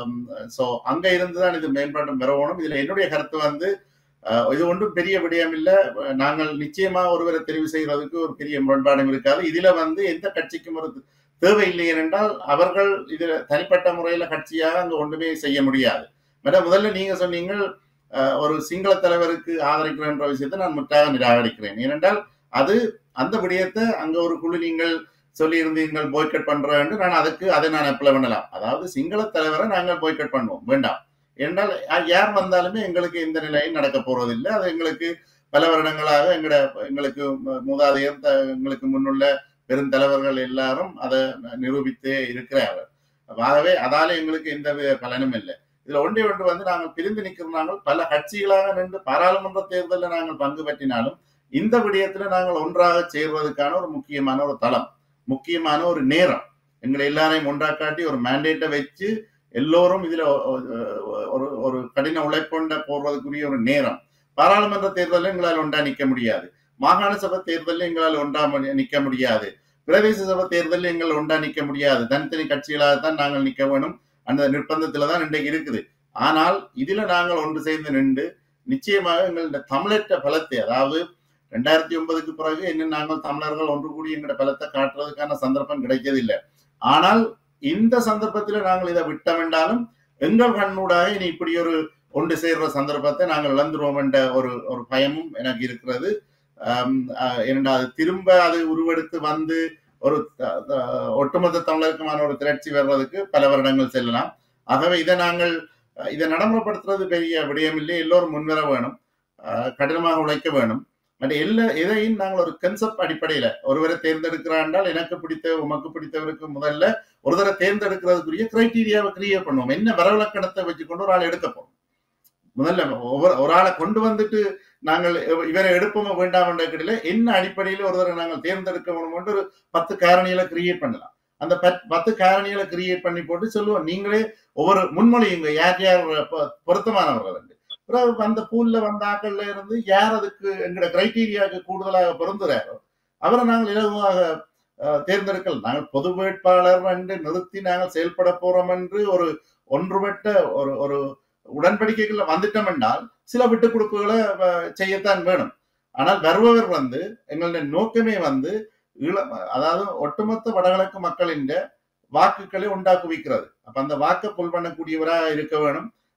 சோ அங்க இருந்துதான் இது மேம்பாடும் பெறணும் இதுல என்னுடைய கருத்து வந்து அஹ், இது ஒன்றும் பெரிய விடயம் இல்ல நாங்கள் நிச்சயமா ஒருவரை தெரிவு செய்வதற்கு ஒரு பெரிய முரண்பாடும் இருக்காது இதுல வந்து எந்த கட்சிக்கும் ஒரு தேவையில்லை என்றால் அவர்கள் இதுல தனிப்பட்ட முறையில கட்சியாக அங்க ஒன்றுமே செய்ய முடியாது மேடம் முதல்ல நீங்க சொன்னீங்க அஹ், ஒரு சிங்கள தலைவருக்கு ஆதரிக்கிறேன் என்ற விஷயத்தை நான் முற்றாக நிராகரிக்கிறேன் ஏனென்றால் அது அந்த விடயத்தை அங்க ஒரு குழு நீங்கள் சொல்லி இருந்தீங்கள் போய்கட் பண்றேன் நான் அதுக்கு அதை நான் அப்ளை பண்ணலாம் அதாவது சிங்கள தலைவரை நாங்கள் போய்கட் பண்ணுவோம் வேண்டாம் என்றால் யா- யார் வந்தாலுமே எங்களுக்கு எந்த நிலையும் நடக்க போறதில்லை அது எங்களுக்கு பல வருடங்களாக எங்கட எங்களுக்கு மு- மூதாதையர் த- எங்களுக்கு முன்னுள்ள பெருந்தலைவர்கள் எல்லாரும் அதை நிரூபித்தே இருக்கிறார்கள் ஆகவே அதால எங்களுக்கு எந்த வித பலனும் இல்லை இதுல ஒன்றே ஒன்று வந்து நாங்கள் பிரிந்து நிற்கிறோம் பல கட்சிகளாக நின்று பாராளுமன்ற தேர்தலில் நாங்கள் பங்கு பெற்றினாலும் இந்த விடயத்துல நாங்கள் ஒன்றாக சேர்வதற்கான ஒரு முக்கியமான ஒரு தளம் முக்கியமான ஒரு நேரம் எங்களை எல்லாரையும் ஒன்றாக காட்டி ஒரு மேண்டேட்டை வச்சு எல்லோரும் இதுல ஒ- ஒ- ஒரு ஒரு கடின உழைப்புண்ட போடுறதுக்குரிய ஒரு நேரம் பாராளுமன்ற தேர்தலில் எங்களால் ஒன்றா நிக்க முடியாது மாகாண சபை தேர்தலில் எங்களால் ஒன்றா ம- நிக்க முடியாது பிரதேச சபை தேர்தலில் எங்கள் ஒன்றா நிக்க முடியாது தனித்தனி கட்சிகளாகத்தான் நாங்கள் நிக்க வேணும் அந்த நிர்பந்தத்துல தான் இன்றைக்கு இருக்குது ஆனால் இதுல நாங்கள் ஒன்று சேர்ந்து நின்று நிச்சயமாக எங்கள் தமிழற்ற பலத்தை அதாவது ரெண்டாயிரத்தி ஒன்பதுக்கு பிறகு இன்னும் நாங்கள் தமிழர்கள் ஒன்று கூடி எங்களோட பலத்தை காட்டுறதுக்கான சந்தர்ப்பம் கிடைக்கதில்லை ஆனால் இந்த சந்தர்ப்பத்தில் நாங்கள் இதை விட்டமென்றாலும் எங்கள் கண்ணூடாக இனி இப்படி ஒரு ஒன்று சேர்ற சந்தர்ப்பத்தை நாங்கள் இழந்துருவோம் என்ற ஒரு ஒரு பயமும் எனக்கு இருக்கிறது ஆம், ஆஹ், ஏனென்றால் அது திரும்ப அது உருவெடுத்து வந்து ஒரு த- த- ஒட்டுமொத்த தமிழருக்குமான ஒரு திரட்சி வர்றதுக்கு பல வருடங்கள் செல்லலாம் ஆகவே இதை நாங்கள் அஹ், இதை நடைமுறைப்படுத்துறது பெரிய விடயமில்லை எல்லோரும் முன்வர வேணும் ஆஹ், கடினமாக உழைக்க வேணும் பட் எல்லா எதையும் நாங்கள் ஒரு கன்செப்ட் அடிப்படையில ஒருவரை தேர்ந்தெடுக்கிறாண்டால் எனக்கு பிடித்த உமக்கு பிடித்தவருக்கு முதல்ல ஒருத்தரை தேர்ந்தெடுக்கிறதுக்குரிய கிரைட்டீரியாவை கிரியேட் பண்ணுவோம் என்ன வரவிலக்கணத்தை வச்சுக்கொண்டு ஒரு ஆள் எடுக்க போறோம் முதல்ல ஒவ்வொரு ஒரு ஆளை கொண்டு வந்துட்டு நாங்கள் இவ- இவரை எடுப்போமோ வேண்டாம் என்ற கிடையில என்ன அடிப்படையில் ஒருவரை நாங்கள் தேர்ந்தெடுக்க வேணும்னு ஒரு பத்து காரணிகளை கிரியேட் பண்ணலாம் அந்த பத்- பத்து காரணிகளை கிரியேட் பண்ணி போட்டு சொல்லுவோம் நீங்களே ஒவ்வொரு முன்மொழியுங்க யார் யார் பொ- பொருத்தமானவர்கள் என்று. பிறகு அந்த பூல்ல வந்த ஆக்கள்ல இருந்து யார் அதுக்கு எங்களோட கிரைட்டீரியாவுக்கு கூடுதலாக பொருந்துறாரோ அவரை நாங்கள் இலகுவாக அஹ், தேர்ந்தெடுக்கலாம் நாங்கள் பொது வேட்பாளர் என்று நிறுத்தி நாங்கள் செயல்பட போறோம் என்று ஒரு ஒன்றுபட்ட ஒரு ஒரு உடன்படிக்கைகள்ல வந்துட்டோம் என்றால் சில விட்டுக் கொடுப்புகளை அஹ், செய்யத்தான் வேணும் ஆனால் வருபவர் வந்து எங்களுடைய நோக்கமே வந்து ஈழ அதாவது ஒட்டுமொத்த வடகிழக்கு மக்களின் வாக்குகளை உண்டாக்குவிக்கிறது அப்ப அந்த வாக்கை புல் பண்ணக்கூடியவராக இருக்க வேணும்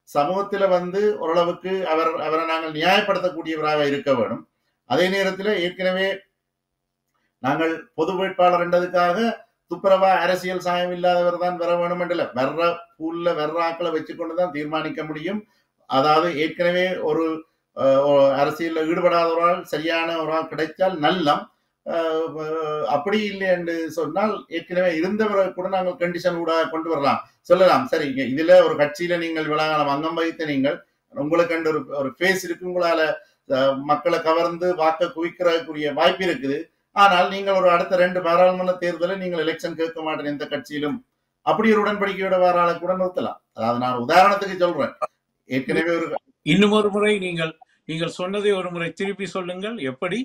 சமூகத்துல வந்து ஓரளவுக்கு அவர் அவரை நாங்கள் நியாயப்படுத்தக்கூடியவராக இருக்க வேணும் அதே நேரத்தில் ஏற்கனவே நாங்கள் பொது வேட்பாளர் என்றதுக்காக துப்புரவா அரசியல் சாயம் இல்லாதவர் தான் வர வேணும் என்றில்ல வர்ற பூல்ல வர்ற ஆக்களை வச்சுக்கொண்டு தான் தீர்மானிக்க முடியும் அதாவது ஏற்கனவே ஒரு அரசியலில் ஈடுபடாத ஒரு ஆள் சரியான ஒரு ஆள் கிடைத்தால் நல்லம் அப்படி இல்லை என்று சொன்னால் ஏற்கனவே இருந்தவரை கூட நாங்கள் கண்டிஷன் கூட கொண்டு வரலாம் சொல்லலாம் சரி இதுல ஒரு கட்சியில நீங்கள் விழாகாலம் அங்கம் வைத்து நீங்கள் உங்களுக்கு ஒரு ஒரு ஃபேஸ் இருக்கு உங்களால மக்களை கவர்ந்து வாக்க குவிக்கிறக்கூடிய வாய்ப்பு இருக்குது ஆனால் நீங்கள் ஒரு அடுத்த ரெண்டு பாராளுமன்ற தேர்தலில் நீங்கள் எலெக்ஷன் கேட்க மாட்டேன் எந்த கட்சியிலும் அப்படி ஒரு உடன்படிக்கையோட வர ஆளை கூட நிறுத்தலாம் அதாவது நான் உதாரணத்துக்கு சொல்றேன் ஏற்கனவே ஒரு இன்னும் ஒரு முறை நீங்கள் நீங்கள் சொன்னதை ஒரு முறை திருப்பி சொல்லுங்கள் எப்படி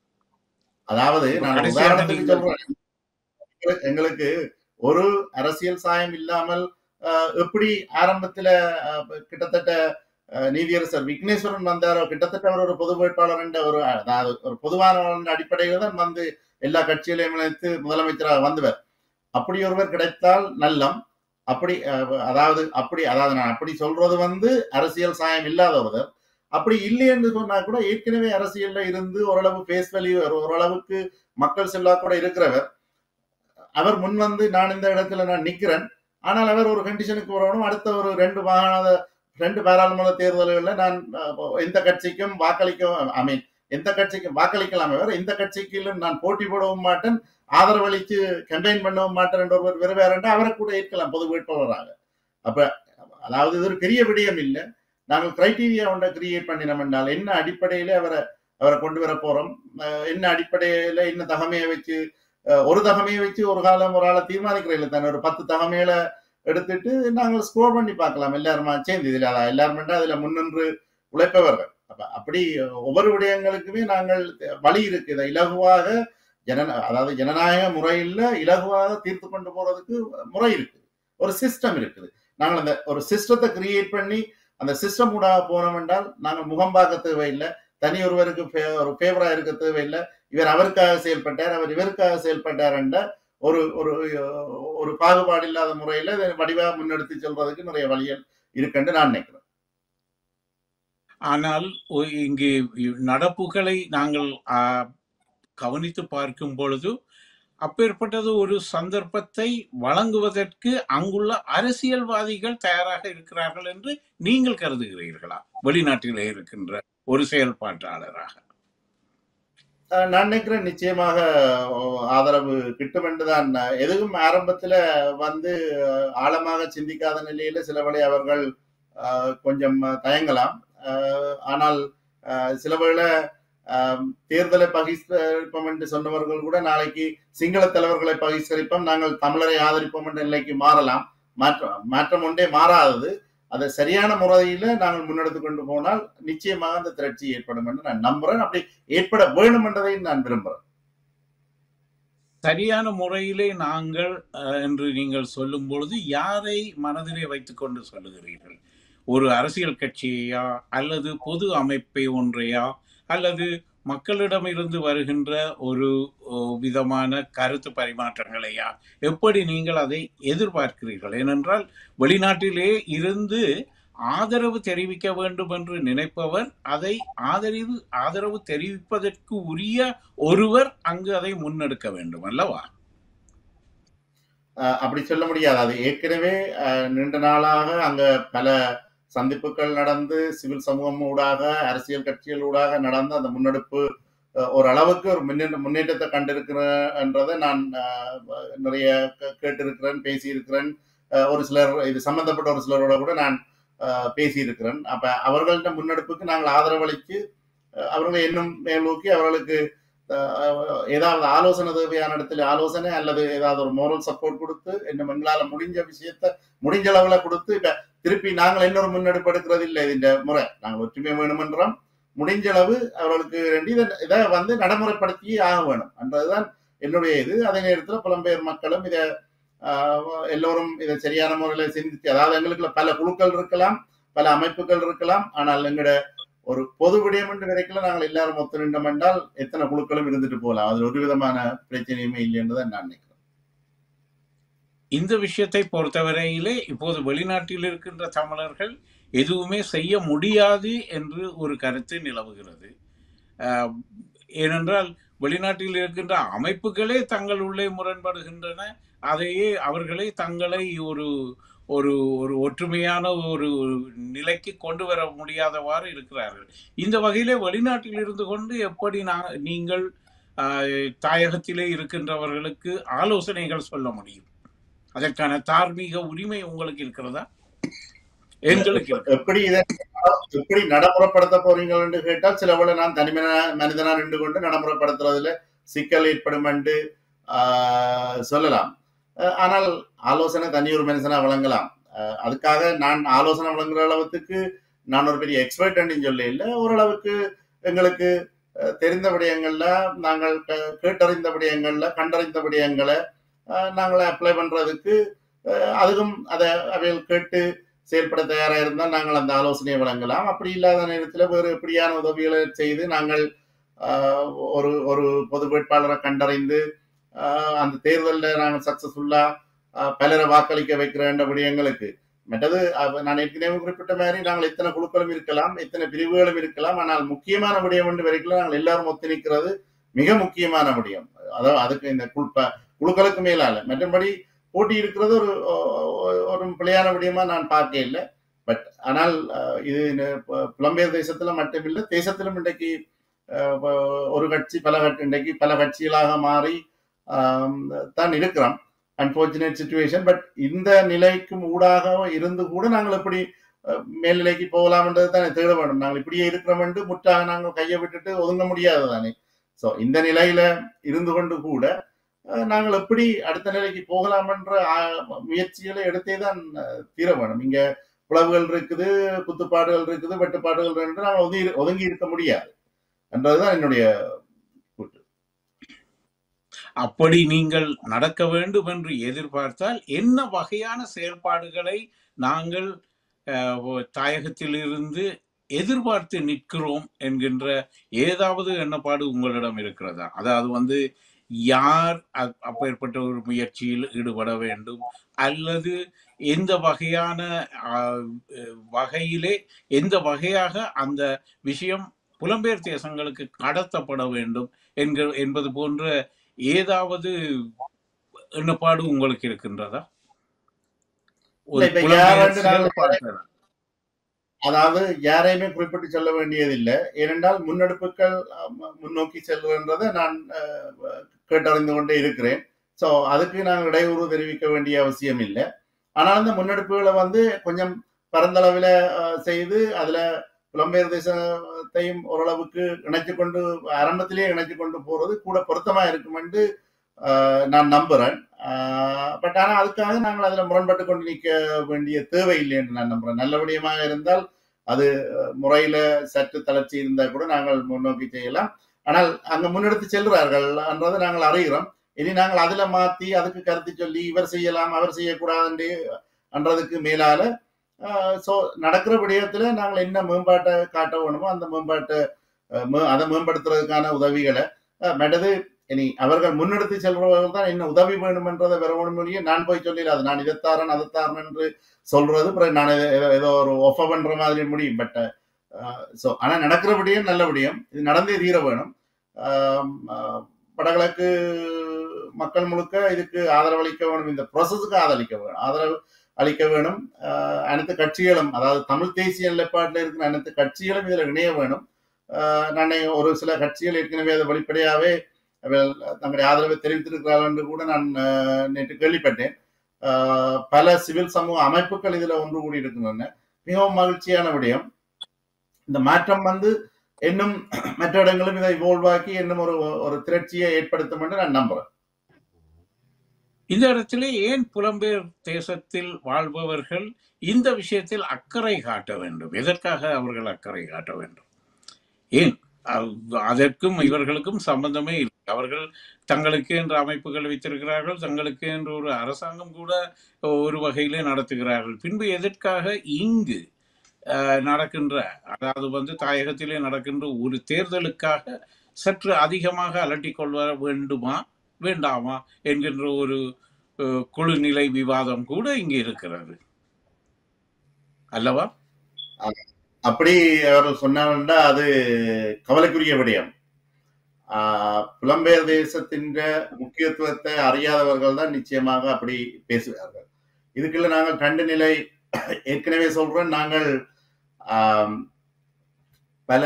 அதாவது நான் உதாரணத்துக்கு சொல்றேன் எங்களுக்கு ஒரு அரசியல் சாயம் இல்லாமல் எப்படி ஆரம்பத்துல கிட்டத்தட்ட நீதியரசர் விக்னேஸ்வரன் வந்தாரோ கிட்டத்தட்ட அவர் ஒரு பொது வேட்பாளர் என்ற ஒரு அதாவது ஒரு பொதுவான அடிப்படையில தான் வந்து எல்லா கட்சிகளையும் இணைத்து முதலமைச்சராக வந்தவர் அப்படி ஒருவர் கிடைத்தால் நல்லம் அப்படி அதாவது அப்படி அதாவது நான் அப்படி சொல்றது வந்து அரசியல் சாயம் இல்லாத ஒருவர் அப்படி இல்லை என்று சொன்னா கூட ஏற்கனவே அரசியல்ல இருந்து ஓரளவு பேஸ் வேல்யூ ஓரளவுக்கு மக்கள் செல்லா கூட இருக்கிறவர் அவர் முன் வந்து நான் இந்த இடத்துல நான் நிக்கிறேன் ஆனால் அவர் ஒரு கண்டிஷனுக்கு வரணும் அடுத்த ஒரு ரெண்டு மாகாண ரெண்டு பாராளுமன்ற தேர்தல்களில் நான் எந்த கட்சிக்கும் வாக்களிக்க ஐ மீன் எந்த கட்சிக்கும் வாக்களிக்கலாம் அவர் எந்த கட்சிக்கும் நான் போட்டி போடவும் மாட்டேன் ஆதரவளித்து கம்பெயின் பண்ணவும் மாட்டேன் என்ற ஒருவர் விரும்புகிறார் அவரை கூட ஏற்கலாம் பொது வேட்பாளராக அப்ப அதாவது இது ஒரு பெரிய விடயம் இல்லை நாங்கள் கிரைட்டீரியா ஒன்றை கிரியேட் பண்ணினோம் என்றால் என்ன அடிப்படையில அவரை அவரை கொண்டு வர போறோம் என்ன அடிப்படையில என்ன தகமையை வச்சு ஒரு தகமையை வச்சு ஒரு காலம் ஒரு ஆளை தீர்மானிக்கிறீங்களா தானே ஒரு பத்து தகமையில எடுத்துட்டு நாங்கள் ஸ்கோர் பண்ணி பார்க்கலாம் எல்லாருமா சேர்ந்து இதுல அதான் எல்லாருமே அதுல முன்னின்று உழைப்பவர்கள் அப்ப அப்படி ஒவ்வொரு விடயங்களுக்குமே நாங்கள் வழி இருக்கு இதை இலகுவாக ஜன அதாவது ஜனநாயக முறையில் இலகுவாக தீர்த்து கொண்டு போறதுக்கு முறை இருக்குது ஒரு சிஸ்டம் இருக்குது நாங்கள் அந்த ஒரு சிஸ்டத்தை கிரியேட் பண்ணி அந்த சிஸ்டம் ஊடாக போனோம் என்றால் நாங்கள் முகம் பார்க்க தேவையில்லை தனி ஒருவருக்கு ஒரு ஃபேவரா இருக்க தேவையில்லை இவர் அவருக்காக செயல்பட்டார் அவர் இவருக்காக செயல்பட்டார் என்ற ஒரு ஒரு ஒரு பாகுபாடு இல்லாத முறையில வடிவாக முன்னெடுத்து செல்வதற்கு நிறைய வழிகள் இருக்குன்னு நான் நினைக்கிறேன் ஆனால் இங்கு நடப்புகளை நாங்கள் கவனித்து பார்க்கும் பொழுது அப்பேற்பட்டது ஒரு சந்தர்ப்பத்தை வழங்குவதற்கு அங்குள்ள அரசியல்வாதிகள் தயாராக இருக்கிறார்கள் என்று நீங்கள் கருதுகிறீர்களா வெளிநாட்டிலே இருக்கின்ற ஒரு செயல்பாட்டாளராக நான் நினைக்கிறேன் நிச்சயமாக ஆதரவு கிட்டும் என்றுதான் எதுவும் ஆரம்பத்துல வந்து ஆழமாக சிந்திக்காத நிலையில சில வழி அவர்கள் கொஞ்சம் தயங்கலாம் ஆனால் சில வேளை தேர்தலை பகிஷ்கரிப்போம் என்று சொன்னவர்கள் கூட நாளைக்கு சிங்கள தலைவர்களை பகிஷ்கரிப்போம் நாங்கள் தமிழரை ஆதரிப்போம் என்ற நிலைக்கு மாறலாம் மாற்றம் மாற்றம் ஒன்றே மாறாதது அதை சரியான முறையில நாங்கள் முன்னெடுத்து கொண்டு போனால் நிச்சயமாக அந்த திரட்சி ஏற்படும் என்று நான் நம்புறேன் அப்படி ஏற்பட வேணும் என்றதை நான் விரும்புறேன் சரியான முறையிலே நாங்கள் என்று நீங்கள் சொல்லும் பொழுது யாரை மனதிலே வைத்துக் கொண்டு சொல்லுகிறீர்கள் ஒரு அரசியல் கட்சியையா அல்லது பொது அமைப்பை ஒன்றையா அல்லது மக்களிடமிருந்து வருகின்ற ஒரு விதமான கருத்து பரிமாற்றங்களையா எப்படி நீங்கள் அதை எதிர்பார்க்கிறீர்கள் ஏனென்றால் வெளிநாட்டிலே இருந்து ஆதரவு தெரிவிக்க வேண்டும் என்று நினைப்பவர் அதை ஆதரவு ஆதரவு தெரிவிப்பதற்கு உரிய ஒருவர் அங்கு அதை முன்னெடுக்க வேண்டும் அல்லவா அப்படி சொல்ல முடியாது அது ஏற்கனவே நீண்ட நாளாக அங்க பல சந்திப்புகள் நடந்து சிவில் சமூகம் ஊடாக அரசியல் கட்சிகள் ஊடாக நடந்த அந்த முன்னெடுப்பு ஒரு அளவுக்கு ஒரு முன்னேற்ற முன்னேற்றத்தை கண்டிருக்கிறேன்றதை நான் நிறைய கேட்டிருக்கிறேன் பேசியிருக்கிறேன் ஒரு சிலர் இது சம்பந்தப்பட்ட ஒரு சிலரோட கூட நான் பேசியிருக்கிறேன் அப்ப அவர்கள்ட்ட முன்னெடுப்புக்கு நாங்கள் ஆதரவளித்து அவர்களை இன்னும் மேல் நோக்கி அவர்களுக்கு ஏதாவது ஆலோசனை தேவையான இடத்துல ஆலோசனை அல்லது ஏதாவது ஒரு மோரல் சப்போர்ட் கொடுத்து இன்னும் எங்களால முடிஞ்ச விஷயத்த முடிஞ்ச அளவுல கொடுத்து இப்ப திருப்பி நாங்கள் இன்னொரு முன்னெடுப்பு எடுக்கிறது இல்லை இந்த முறை நாங்கள் ஒற்றுமை வேணுமென்றோம் முடிஞ்ச அளவு அவர்களுக்கு வேண்டி இதை வந்து நடைமுறைப்படுத்தி ஆக வேணும் என்றதுதான் என்னுடைய இது அதே நேரத்தில் புலம்பெயர் மக்களும் இதை எல்லோரும் இதை சரியான முறையில் சிந்தித்து அதாவது எங்களுக்குள்ள பல குழுக்கள் இருக்கலாம் பல அமைப்புகள் இருக்கலாம் ஆனால் எங்களோட ஒரு பொது விடயம் என்று வரைக்கும் நாங்கள் எல்லாரும் ஒத்து நின்றோம் என்றால் எத்தனை குழுக்களும் இருந்துட்டு போகலாம் அதில் ஒரு விதமான பிரச்சனையுமே இல்லை என்றுதான் நான் நினைக்கிறேன் இந்த விஷயத்தை பொறுத்தவரையிலே இப்போது வெளிநாட்டில் இருக்கின்ற தமிழர்கள் எதுவுமே செய்ய முடியாது என்று ஒரு கருத்து நிலவுகிறது ஆஹ், ஏனென்றால் வெளிநாட்டில் இருக்கின்ற அமைப்புகளே தங்கள் உள்ளே முரண்படுகின்றன அதையே அவர்களே தங்களை ஒரு ஒரு ஒரு ஒற்றுமையான ஒரு நிலைக்கு கொண்டு வர முடியாதவாறு இருக்கிறார்கள் இந்த வகையிலே வெளிநாட்டில் இருந்து கொண்டு எப்படி நான் நீங்கள் ஆஹ், தாயகத்திலே இருக்கின்றவர்களுக்கு ஆலோசனைகள் சொல்ல முடியும் அதற்கான தார்மீக உரிமை உங்களுக்கு இருக்கிறதா எங்களுக்கு இருக்கு. எப்படி இதை எப்படி நடைமுறைப்படுத்த போறீங்க என்று கேட்டால் சில வேளை நான் தனி மனித- மனிதனா நின்று கொண்டு நடைமுறைப்படுத்துறதுல சிக்கல் ஏற்படும் என்று ஆஹ், சொல்லலாம் அஹ், ஆனால் ஆலோசனை தனி ஒரு மனுஷனா வழங்கலாம் அஹ், அதுக்காக நான் ஆலோசனை வழங்குற அளவுக்கு நான் ஒரு பெரிய எக்ஸ்பர்ட் சொல்ல இல்லை ஓரளவுக்கு எங்களுக்கு அஹ், தெரிந்த விடயங்கள்ல நாங்கள் க- கேட்டறிந்த விடயங்கள்ல கண்டறிந்த விடயங்களை அஹ், நாங்கள் அப்ளை பண்றதுக்கு அஹ், அதுவும் அதை அவைகள் கேட்டு செயல்பட தயாராக இருந்தால் நாங்கள் அந்த ஆலோசனையை வழங்கலாம் அப்படி இல்லாத நேரத்தில் வேறு எப்படியான உதவிகளை செய்து நாங்கள் ஆஹ், ஒரு ஒரு பொது வேட்பாளரை கண்டறிந்து ஆஹ், அந்த தேர்தலில் நாங்கள் சக்சஸ்ஃபுல்லாக பலரை வாக்களிக்க வைக்கிற என்ற விடயங்களுக்கு மற்றது அவ- நான் ஏற்கனவே குறிப்பிட்ட மாதிரி நாங்கள் இத்தனை குழுக்களும் இருக்கலாம் இத்தனை பிரிவுகளும் இருக்கலாம் ஆனால் முக்கியமான விடயம் என்று வரைக்கும் நாங்கள் எல்லாரும் ஒத்துழைக்கிறது மிக முக்கியமான விடயம் அதாவது அதுக்கு இந்த குழுப்ப குழுக்களுக்கு மேலால மற்றபடி போட்டி இருக்கிறது ஒரு ஒ- ஒரு பிழையான விடயமா நான் பார்க்க இல்லை பட் ஆனால் அஹ், இது இந்த பு- புலம்பெயர் தேசத்துல மட்டுமில்லை தேசத்திலும் இன்றைக்கு அஹ், ப- ஒரு கட்சி பல கட்சி இன்றைக்கு பல கட்சிகளாக மாறி ஆம், தான் இருக்கிறோம் அன்பார்ச்சுனேட் சுச்சுவேஷன் பட் இந்த நிலைக்கும் ஊடாக இருந்து கூட நாங்கள் எப்படி அஹ், மேல்நிலைக்கு போகலாம்ன்றது தானே தேட வேண்டும் நாங்கள் இப்படியே இருக்கிறோம் என்று முற்றாக நாங்கள் கையை விட்டுட்டு ஒதுங்க முடியாது தானே ஸோ இந்த நிலையில இருந்து கொண்டு கூட அஹ், நாங்கள் எப்படி அடுத்த நிலைக்கு போகலாம் என்ற ஆ- முயற்சிகளை எடுத்தே தான் அஹ், தீர வேணும் இங்க பிளவுகள் இருக்குது குத்துப்பாடுகள் இருக்குது வெட்டுப்பாடுகள் என்று நாங்கள் ஒதுங்கி ஒதுங்கி இருக்க முடியாது என்றதுதான் என்னுடைய கூற்று அப்படி நீங்கள் நடக்க வேண்டும் என்று எதிர்பார்த்தால் என்ன வகையான செயல்பாடுகளை நாங்கள் அஹ், ஒ- தாயகத்திலிருந்து எதிர்பார்த்து நிற்கிறோம் என்கின்ற ஏதாவது எண்ணப்பாடு உங்களிடம் இருக்கிறதா அதாவது வந்து யார் அ- அப்பேற்பட்ட ஒரு முயற்சியில் ஈடுபட வேண்டும் அல்லது எந்த வகையான ஆஹ், வகையிலே எந்த வகையாக அந்த விஷயம் புலம்பெயர் தேசங்களுக்கு கடத்தப்பட வேண்டும் என்கிற என்பது போன்ற ஏதாவது எண்ணப்பாடு உங்களுக்கு இருக்கின்றதா ஒரு இல்ல, இப்ப புலம்பெயர் யாராண்டு நாங்கள் செயல்பாட்டாளர். அதாவது யாரையுமே குறிப்பிட்டு சொல்ல வேண்டியதில்லை ஏனென்றால் முன்னெடுப்புகள் அஹ், மு- முன்னோக்கி செல்கின்றதை நான் அஹ், கேட்டறிந்து கொண்டே இருக்கிறேன் ஸோ அதுக்கு நாங்கள் இடையூறு தெரிவிக்க வேண்டிய அவசியம் இல்லை ஆனால் அந்த முன்னெடுப்புகளை வந்து கொஞ்சம் பரந்தளவில் அஹ், செய்து அதுல புலம்பெயர் தேசத்தையும் ஓரளவுக்கு இணைச்சு கொண்டு ஆரம்பத்திலேயே இணைச்சு கொண்டு போறது கூட பொருத்தமா இருக்கும் என்று அஹ், நான் நம்புறேன் பட் ஆனால் அதுக்காக நாங்கள் அதில் முரண்பட்டு கொண்டு நிற்க வேண்டிய தேவை இல்லை என்று நான் நம்புறேன் நல்ல விடயமாக இருந்தால் அது அஹ், முறையில சற்று தளர்ச்சி இருந்தால் கூட நாங்கள் முன்னோக்கி செய்யலாம் ஆனால் அங்க முன்னெடுத்து செல்கிறார்கள் என்றதை நாங்கள் அறிகிறோம் இனி நாங்கள் அதுல மாத்தி அதுக்கு கருத்து சொல்லி இவர் செய்யலாம் அவர் செய்யக்கூடாது என்றதுக்கு மேலால ஸோ நடக்கிற விடயத்துல நாங்கள் என்ன மேம்பாட்டை காட்ட வேணுமோ அந்த மேம்பாட்டை அஹ், மே- அதை மேம்படுத்துறதுக்கான உதவிகளை அஹ், மற்றது இனி அவர்கள் முன்னெடுத்து செல்பவர்கள் தான் என்ன உதவி வேணுமென்றதை பெற வேணுமொழியே நான் போய் சொல்லிடாது நான் இதைத்தாரன் அதைத்தாரன் என்று சொல்றது பிறகு நான் ஏதோ- ஏதோ- ஏதோ ஒரு ஒஃப பண்ற மாதிரி முடியும் பட் ஸோ ஆனா நடக்கிற விடயம் நல்ல விடயம் இது நடந்தே தீர வேணும் ஆம், ஆஹ், வடகிழக்கு மக்கள் முழுக்க இதுக்கு ஆதரவளிக்க வேணும் இந்த ப்ராசஸுக்கு ஆதரளிக்க வேணும் ஆதரவு அளிக்க வேணும் ஆஹ், அனைத்து கட்சிகளும் அதாவது தமிழ் தேசிய நிலைப்பாட்டில் இருக்கிற அனைத்து கட்சிகளும் இதில் இணைய வேணும் ஆஹ், நான் ஒரு சில கட்சிகள் ஏற்கனவே அதை வெளிப்படையாவே அவர்கள் தங்களுடைய ஆதரவை தெரிவித்திருக்கிறார்கள் என்று கூட நான் ஆஹ், நேற்று கேள்விப்பட்டேன் ஆஹ், பல சிவில் சமூக அமைப்புகள் இதுல ஒன்று கூடி இருக்கின்றன மிகவும் மகிழ்ச்சியான விடயம் இந்த மாற்றம் வந்து இன்னும் மற்ற இடங்களும் இதை இவோல்வ் ஆக்கி இன்னும் ஒரு ஒரு திரட்சியை ஏற்படுத்தும் என்று நான் நம்புறேன் இந்த இடத்திலே ஏன் புலம்பெயர் தேசத்தில் வாழ்பவர்கள் இந்த விஷயத்தில் அக்கறை காட்ட வேண்டும் எதற்காக அவர்கள் அக்கறை காட்ட வேண்டும் ஏன் அ- அதற்கும் இவர்களுக்கும் சம்பந்தமே இல்லை அவர்கள் தங்களுக்கு என்ற அமைப்புகள் வைத்திருக்கிறார்கள் தங்களுக்கு என்று ஒரு அரசாங்கம் கூட ஒரு வகையிலே நடத்துகிறார்கள் பின்பு எதற்காக இங்கு அஹ், நடக்கின்ற அதாவது வந்து தாயகத்திலே நடக்கின்ற ஒரு தேர்தலுக்காக சற்று அதிகமாக அலட்டிக் கொள்ள வேண்டுமா வேண்டாமா என்கின்ற ஒரு அஹ், குழுநிலை விவாதம் கூட இங்கே இருக்கிறது அல்லவா அப்படி அவர்கள் சொன்னாங்கன்னா அது கவலைக்குரிய விடயம் ஆஹ் புலம்பெயர் தேசத்தின் முக்கியத்துவத்தை அறியாதவர்கள் தான் நிச்சயமாக அப்படி பேசுவார்கள் இதுக்குள்ள நாங்கள் கண்டு நிலை ஏற்கனவே சொல்றோம் நாங்கள் ஆம், பல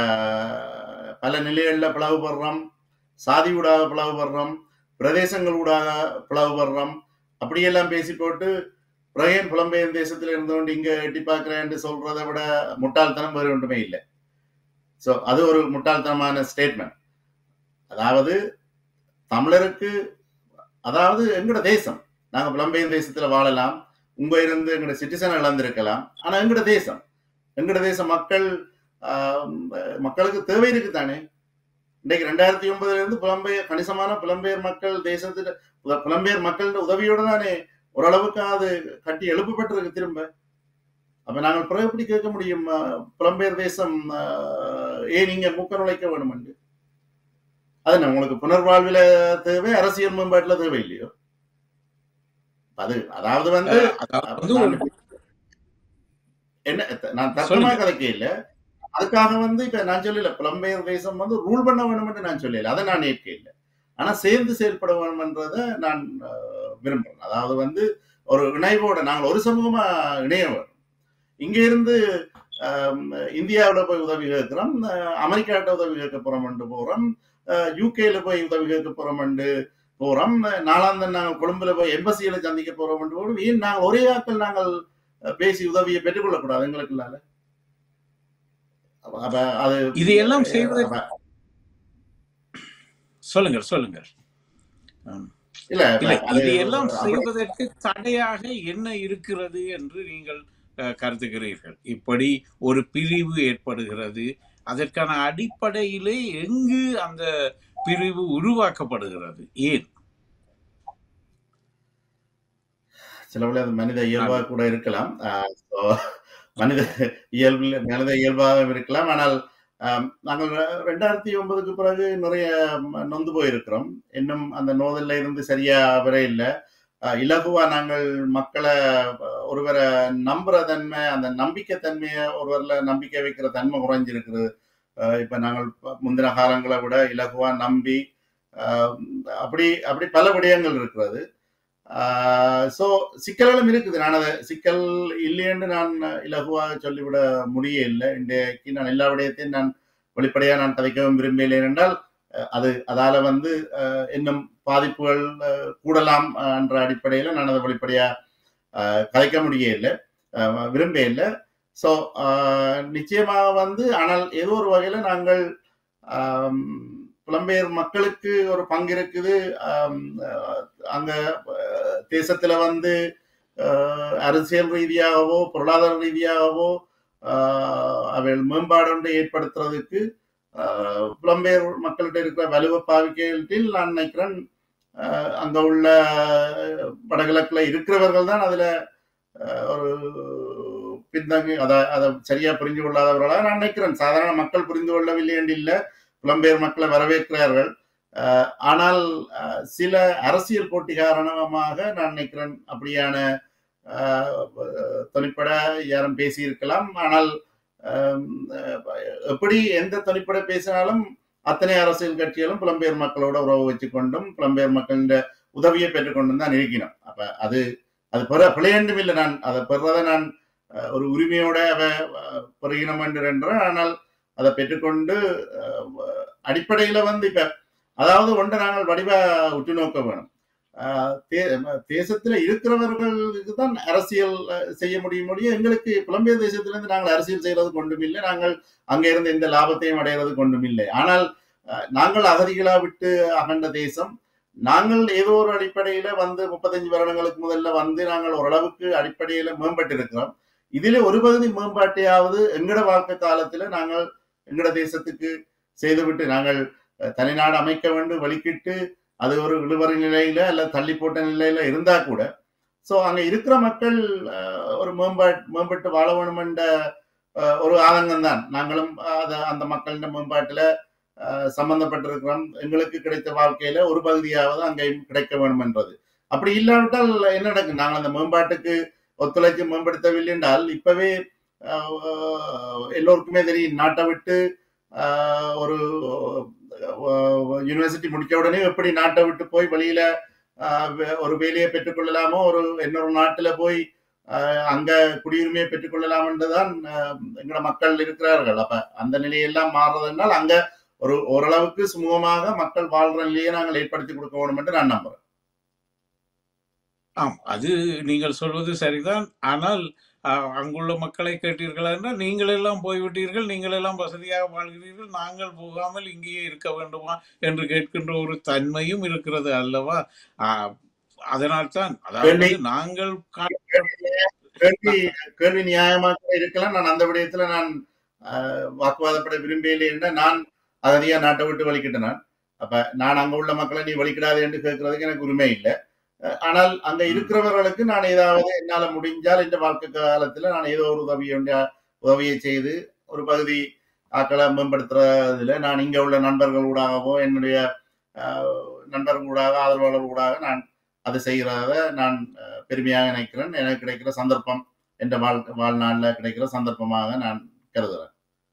பல நிலைகள்ல பிளவுபடுறோம் சாதி ஊடாக பிளவுபடுறோம் பிரதேசங்கள் ஊடாக பிளவுபடுறோம் அப்படியெல்லாம் பேசி போட்டு பிரகேன் புலம்பெயர் தேசத்துல இருந்தோண்டு இங்க எட்டி பார்க்கிறேன் சொல்றதை விட முட்டாள்தனம் வேறு ஒன்றுமே இல்லை சோ அது ஒரு முட்டாள்தனமான ஸ்டேட்மெண்ட் அதாவது தமிழருக்கு அதாவது எங்கட தேசம் நாங்க புலம்பெயர் தேசத்துல வாழலாம் உங்க இருந்து எங்கட சிட்டிசன் இழந்திருக்கலாம் ஆனா எங்கட தேசம் எங்கட தேச மக்கள் ஆஹ், மக்களுக்கு தேவை இருக்கு தானே இன்றைக்கு ரெண்டாயிரத்தி ஒன்பதுல இருந்து புலம்பெயர் கணிசமான புலம்பெயர் மக்கள் தேசத்துல புல- புலம்பெயர் மக்களோட உதவியோட தானே ஓரளவுக்கு அது கட்டி எழுப்பப்பட்டிருக்கு திரும்ப அப்ப நாங்கள் பிறகு எப்படி கேட்க முடியும் ஆஹ், புலம்பெயர் தேசம் ஆஹ், ஏன் நீங்க மூக்க நுழைக்க வேணும் என்று அது என்ன, உங்களுக்கு புனர்வாழ்வில தேவை அரசியல் மேம்பாட்டுல தேவை இல்லையோ அது அதாவது வந்து அஹ், அதாவது வந்து நான் ஒரு- என்ன நான் தர்க்கமா சொல்லுங்க. கதைக்க இல்ல அதுக்காக வந்து இப்ப நான் சொல்லல புலம்பெயர் தேசம் வந்து ரூல் பண்ண வேணும்னு நான் சொல்லல அதை நான் ஏற்க இல்லை ஆனா சேர்ந்து செயல்பட வேணும்ன்றத நான் அஹ், விரும்புறேன் அதாவது வந்து ஒரு இணைவோட நாங்கள் ஒரு சமூகமா இணைய வேணும் இங்க இருந்து ஆம், இந்தியாவுல போய் உதவி கேட்கிறோம் அஹ், அமெரிக்காட்ட உதவி கேட்க போறோம் போறோம் யூகேல போய் உதவி கேட்க போறோம் போறோம் நாளாந்தன் நாங்கள் கொழும்புல போய் எம்பசியில சந்திக்க போறோம் போடும் ஏன் நாங்கள் ஒரே ஆட்கள் நாங்கள் அஹ், பேசி உதவியை பெற்றுக்கொள்ளக்கூடாது எங்களுக்குள்ளால அப்ப அப்ப அது இது எல்லாம் செய்வதற்கு அப்ப- சொல்லுங்கள் சொல்லுங்கள் ஆம். இல்ல இப்ப இல்லை அது இது எல்லாம் அப்படி- செய்வதற்கு தடையாக என்ன இருக்கிறது என்று நீங்கள் அஹ், கருதுகிறீர்கள் இப்படி ஒரு பிரிவு ஏற்படுகிறது அதற்கான அடிப்படையிலே எங்கு அந்த பிரிவு உருவாக்கப்படுகிறது ஏன் சிலவுல அது மனித இயல்பாக கூட இருக்கலாம் ஆஹ் so மனித இயல்பு மனித இயல்பாக இருக்கலாம் ஆனால் ஆம், நாங்கள் ரெ- ரெண்டாயிரத்தி ஒன்பதுக்கு பிறகு நிறைய ம- நொந்து போயிருக்கிறோம் இன்னும் அந்த நோதல்ல இருந்து சரியா வர இல்லை இலகுவா நாங்கள் மக்களை அஹ், ஒருவரை நம்புற தன்மை அந்த நம்பிக்கை தன்மையை ஒருவர்ல நம்பிக்கை வைக்கிற தன்மை குறைஞ்சிருக்குது அஹ், இப்ப நாங்கள் ப- முந்தின காலங்களை விட இலகுவா நம்பி ஆஹ், அப்படி அப்படி பல விடயங்கள் இருக்கிறது ஸோ சிக்கல்களும் இருக்குது நான் அதை சிக்கல் இல்லையென்று நான் இலகுவாக சொல்லிவிட முடிய இல்லை இன்றைக்கு நான் எல்லா விடயத்தையும் நான் வெளிப்படையாக நான் கதைக்கவும் விரும்பவில்லை என்றால் அஹ், அது அதால வந்து அஹ், இன்னும் பாதிப்புகள் அஹ், கூடலாம் அஹ், என்ற அடிப்படையில் நான் அதை வெளிப்படையாக கதைக்க முடிய இல்லை அஹ், விரும்ப இல்லை ஸோ நிச்சயமாக வந்து ஆனால் ஏதோ ஒரு வகையில் நாங்கள் ஆம், புலம்பெயர் மக்களுக்கு ஒரு பங்கு இருக்குது ஆம், அஹ், அங்க அஹ், தேசத்துல வந்து அஹ், அரசியல் ரீதியாகவோ பொருளாதார ரீதியாகவோ ஆஹ், அவைகள் மேம்பாடு ஒன்றை ஏற்படுத்துறதுக்கு ஆஹ், புலம்பெயர் மக்கள்கிட்ட இருக்கிற வலுவ பாவிக்கையில் நான் நினைக்கிறேன் ஆஹ், அங்க உள்ள வடகிழக்குல இருக்கிறவர்கள் தான் அதுல ஆஹ், ஒரு பின்தங்கி அதை அதை சரியா புரிஞ்சு கொள்ளாதவர்களாக நான் நினைக்கிறேன் சாதாரண மக்கள் புரிந்து கொள்ளவில்லை என்று இல்லை புலம்பெயர் மக்களை வரவேற்கிறார்கள் ஆஹ், ஆனால் ஆஹ், சில அரசியல் போட்டி காரணமாக நான் நினைக்கிறேன் அப்படியான ஆஹ், தொனிப்பட யாரும் பேசியிருக்கலாம் ஆனால் ஆம், ஆஹ், எப்படி எந்த தொனிப்பட பேசினாலும் அத்தனை அரசியல் கட்சிகளும் புலம்பெயர் மக்களோட உறவு வச்சு கொண்டும் புலம்பெயர் மக்களின் உதவியை பெற்றுக்கொண்டும் தான் இருக்கணும் அப்ப அது அது பெற பிழையண்டும் இல்லை நான் அதை பெறதை நான் அஹ், ஒரு உரிமையோட அவ அஹ், பெறுகினம் என்று என்றால் ஆனால் அதை பெற்றுக்கொண்டு அஹ், அடிப்படையில வந்து இப்ப அதாவது ஒன்று நாங்கள் வடிவா உற்று நோக்க வேணும் ஆஹ் தே- தேசத்துல இருக்கிறவர்களுக்கு தான் அரசியல் அஹ், செய்ய முடியும் முடியும் எங்களுக்கு புலம்பெயர் தேசத்திலிருந்து நாங்கள் அரசியல் செய்யறது கொண்டும் இல்லை நாங்கள் அங்க இருந்து எந்த லாபத்தையும் அடைகிறது கொண்டும் இல்லை ஆனால் அஹ், நாங்கள் அகதிகளா விட்டு அகண்ட தேசம் நாங்கள் ஏதோ ஒரு அடிப்படையில வந்து முப்பத்தஞ்சு வருடங்களுக்கு முதல்ல வந்து நாங்கள் ஓரளவுக்கு அடிப்படையில மேம்பட்டு இருக்கிறோம் இதுல ஒரு பகுதி மேம்பாட்டையாவது எங்கட வாழ்க்கை காலத்துல நாங்கள் எங்கட தேசத்துக்கு செய்துவிட்டு நாங்கள் அஹ், தனிநாடு அமைக்க வேண்டும் வெளிக்கிட்டு அது ஒரு இழுவறை நிலையில அல்ல தள்ளி போட்ட நிலையில இருந்தா கூட சோ அங்க இருக்கிற மக்கள் அஹ், ஒரு மேம்பாட் மேம்பட்டு வாழ வேணும் என்ற அஹ், ஒரு ஆதங்கம் தான் நாங்களும் அத அந்த மக்களின் மேம்பாட்டுல அஹ், சம்பந்தப்பட்டிருக்கிறோம் எங்களுக்கு கிடைத்த வாழ்க்கையில ஒரு பகுதியாவது அங்கேயும் கிடைக்க வேண்டும் என்றது அப்படி இல்லாவிட்டால் என்ன நடக்கும் நாங்கள் அந்த மேம்பாட்டுக்கு ஒத்துழைச்சு மேம்படுத்தவில்லை என்றால் இப்பவே ஆஹ், எல்லோருக்குமே தெரியும் நாட்டை விட்டு ஆஹ், ஒரு யூனிவர்சிட்டி முடிச்ச உடனே எப்படி நாட்டை விட்டு போய் வெளியில ஆஹ், வே- ஒரு வேலையை பெற்றுக்கொள்ளலாமோ ஒரு இன்னொரு நாட்டுல போய் ஆஹ், அங்க குடியுரிமையை பெற்றுக்கொள்ளலாம் என்றுதான் ஆஹ், எங்கட மக்கள் இருக்கிறார்கள் அப்ப அந்த நிலையெல்லாம் மாறுறதுனால் அங்க ஒரு ஓரளவுக்கு சுமூகமாக மக்கள் வாழ்ற நிலையை நாங்கள் ஏற்படுத்தி கொடுக்க வேண்டும் என்று நான் நம்புறேன் ஆம் அது நீங்கள் சொல்வது சரிதான் ஆனால் அஹ், அங்குள்ள மக்களை கேட்டீர்களா என்றால் நீங்கள் எல்லாம் போய்விட்டீர்கள் நீங்கள் எல்லாம் வசதியாக வாழ்கிறீர்கள் நாங்கள் போகாமல் இங்கேயே இருக்க வேண்டுமா என்று கேட்கின்ற ஒரு தன்மையும் இருக்கிறது அல்லவா அஹ், அதனால்தான் அதாவது கேள்வி- நாங்கள் கா- கேள்வி கேள்வி நியாயமாக இருக்கலாம் நான் அந்த விடயத்துல நான் ஆஹ், வாக்குவாதப்பட விரும்பவில்லை என்ற நான் அகதியா நாட்டை விட்டு வலிக்கிட்டேன் நான் அப்ப நான் அங்க உள்ள மக்களை நீ வலிக்கிடாது என்று கேட்கறதுக்கு எனக்கு உரிமை இல்லை அஹ், ஆனால் அங்க இருக்கிறவர்களுக்கு நான் ஏதாவது என்னால முடிஞ்சால் இந்த வாழ்க்கை காலத்துல நான் ஏதோ ஒரு உதவி உதவியை செய்து ஒரு பகுதி ஆக்களை மேம்படுத்துறதுல நான் இங்க உள்ள நண்பர்கள் ஊடாகவோ என்னுடைய ஆஹ், நண்பர்கள் ஊடாக ஆதரவாளர் ஊடாக நான் அது செய்கிறத நான் அஹ், பெருமையாக நினைக்கிறேன் எனக்கு கிடைக்கிற சந்தர்ப்பம் என்ற வாழ் வாழ்நாளில் கிடைக்கிற சந்தர்ப்பமாக நான் கருதுகிறேன்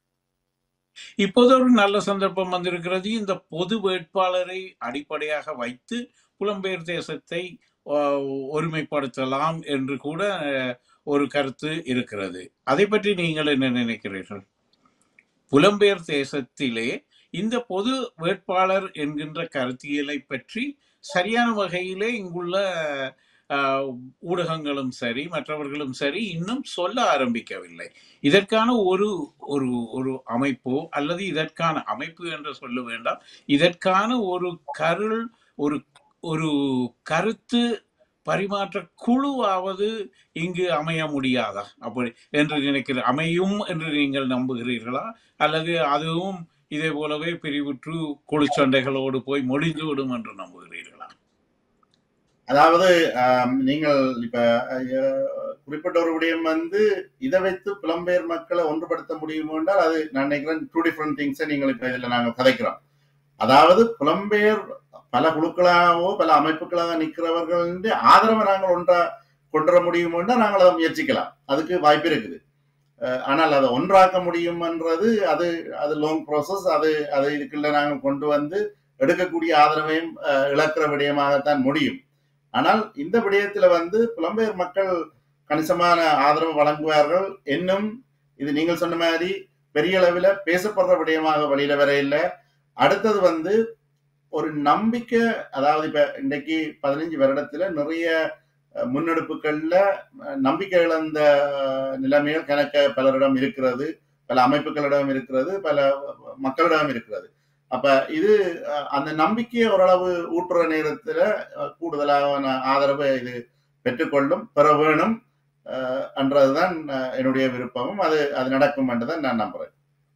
இப்போது ஒரு நல்ல சந்தர்ப்பம் வந்திருக்கிறது இந்த பொது வேட்பாளரை அடிப்படையாக வைத்து புலம்பெயர் தேசத்தை அஹ், ஒருமைப்படுத்தலாம் என்று கூட அஹ், ஒரு கருத்து இருக்கிறது அதை பற்றி நீங்கள் என்ன நினைக்கிறீர்கள் புலம்பெயர் தேசத்திலே இந்த பொது வேட்பாளர் என்கின்ற கருத்தியலை பற்றி சரியான வகையிலே இங்குள்ள அஹ், ஊடகங்களும் சரி மற்றவர்களும் சரி இன்னும் சொல்ல ஆரம்பிக்கவில்லை இதற்கான ஒரு ஒரு ஒரு அமைப்போ அல்லது இதற்கான அமைப்பு என்று சொல்ல வேண்டாம் இதற்கான ஒரு கருள் ஒரு ஒரு கருத்து பரிமாற்ற குழுவாவது இங்கு அமைய முடியாதா அப்படி என்று நினைக்கிற அமையும் என்று நீங்கள் நம்புகிறீர்களா அல்லது அதுவும் இதே போலவே பிரிவுற்று குழுச்சண்டைகளோடு போய் முடிந்துவிடும் என்று நம்புகிறீர்களா அதாவது ஆம், நீங்கள் இப்ப அஹ், குறிப்பிட்ட ஒரு விடயம் வந்து இதை வைத்து புலம்பெயர் மக்களை ஒன்றுபடுத்த முடியுமோ என்றால் அது நான் நினைக்கிறேன் டூ டிஃப்ரெண்ட் திங்ஸை நீங்கள் இப்ப இதுல நாங்கள் கதைக்கிறோம் அதாவது புலம்பெயர் பல குழுக்களாகவோ பல அமைப்புகளாக நிற்கிறவர்கள் ஆதரவை நாங்கள் ஒன்றா கொண்டு வர முடியுமோன்னா நாங்கள் அதை முயற்சிக்கலாம் அதுக்கு வாய்ப்பு இருக்குது அஹ், ஆனால் அதை ஒன்றாக்க முடியும்ன்றது அது அது லாங் ப்ராசஸ் அது அது இதுக்குள்ள நாங்கள் கொண்டு வந்து எடுக்கக்கூடிய ஆதரவையும் அஹ், இழக்கிற விடயமாகத்தான் முடியும் ஆனால் இந்த விடயத்துல வந்து புலம்பெயர் மக்கள் கணிசமான ஆதரவு வழங்குவார்கள் இன்னும் இது நீங்கள் சொன்ன மாதிரி பெரிய அளவில் பேசப்படுற விடயமாக வெளியில வர இல்லை அடுத்தது வந்து ஒரு நம்பிக்கை அதாவது இப்ப இன்றைக்கு பதினஞ்சு வருடத்துல நிறைய அஹ், முன்னெடுப்புகள்ல அஹ், நம்பிக்கை இழந்த அஹ், நிலைமைகள் கணக்க பலரிடம் இருக்கிறது பல அமைப்புகளிடம் இருக்கிறது பல மக்களிடம் இருக்கிறது அப்ப இது அஹ், அந்த நம்பிக்கையை ஓரளவு ஊட்டுற நேரத்துல அஹ், கூடுதலான ஆதரவை இது பெற்றுக்கொள்ளும் பெற வேணும் அஹ், என்றதுதான் அஹ், என்னுடைய விருப்பமும் அது அது நடக்கும் என்றுதான் நான் நம்புறேன்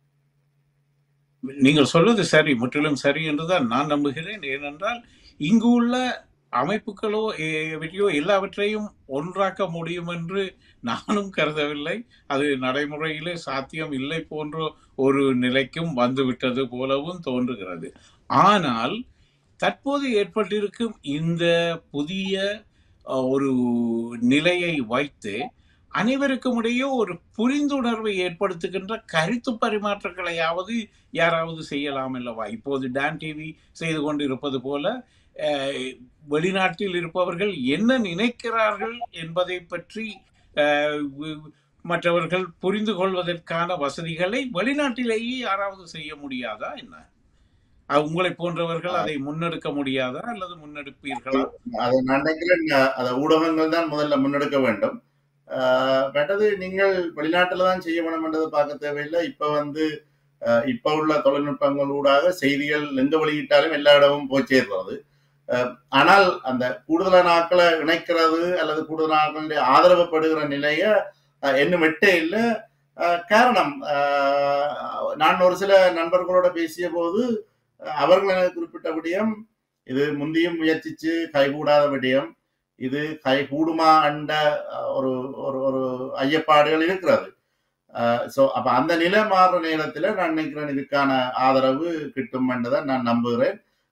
நீங்கள் சொல்வது சரி முற்றிலும் சரி என்றுதான் நான் நம்புகிறேன் ஏனென்றால் இங்கு உள்ள அமைப்புகளோ எவையோ எல்லாவற்றையும் ஒன்றாக்க முடியும் என்று நானும் கருதவில்லை அது நடைமுறையிலே சாத்தியம் இல்லை போன்ற ஒரு நிலைக்கும் வந்துவிட்டது போலவும் தோன்றுகிறது ஆனால் தற்போது ஏற்பட்டிருக்கும் இந்த புதிய அஹ், ஒரு நிலையை வைத்து அனைவருக்கும் இடையே ஒரு புரிந்துணர்வை ஏற்படுத்துகின்ற கருத்து பரிமாற்றங்களையாவது யாராவது செய்யலாம் அல்லவா இப்போது டான் டிவி செய்து கொண்டு இருப்பது போல அஹ், வெளிநாட்டில் இருப்பவர்கள் என்ன நினைக்கிறார்கள் என்பதை பற்றி அஹ், வு- மற்றவர்கள் புரிந்து கொள்வதற்கான வசதிகளை வெளிநாட்டிலேயே யாராவது செய்ய முடியாதா என்ன அஹ், உங்களை போன்றவர்கள் அதை முன்னெடுக்க முடியாதா அல்லது முன்னெடுப்பீர்களா அதை நான் நினைக்கிறேன் அஹ், அதை ஊடகங்கள் தான் முதல்ல முன்னெடுக்க வேண்டும் ஆஹ் மற்றது நீங்கள் வெளிநாட்டுல தான் செய்ய வேணும் என்றதை பார்க்க தேவையில்லை இப்ப வந்து அஹ், இப்ப உள்ள தொழில்நுட்பங்கள் ஊடாக செய்திகள் எங்க வெளியிட்டாலும் எல்லா இடமும் போய் சேர்றது அஹ், ஆனால் அந்த கூடுதலான ஆட்களை இணைக்கிறது அல்லது கூடுதலான ஆட்களுடைய ஆதரவுப்படுகிற நிலைய அஹ், இன்னும் எட்டே இல்லை அஹ், காரணம் அஹ், நான் ஒரு சில நண்பர்களோட பேசிய போது அஹ், அவர்கள் எனக்கு குறிப்பிட்ட விடயம் இது முந்தியும் முயற்சிச்சு கைகூடாத விடயம் இது கைகூடுமா என்ற அஹ், ஒரு ஒரு ஒரு ஐயப்பாடுகள் இருக்கிறது ஸோ அப்ப அந்த நிலை மாறுற நேரத்துல நான் நினைக்கிறேன் இதுக்கான ஆதரவு கிட்டும் என்றதை நான் நம்புகிறேன்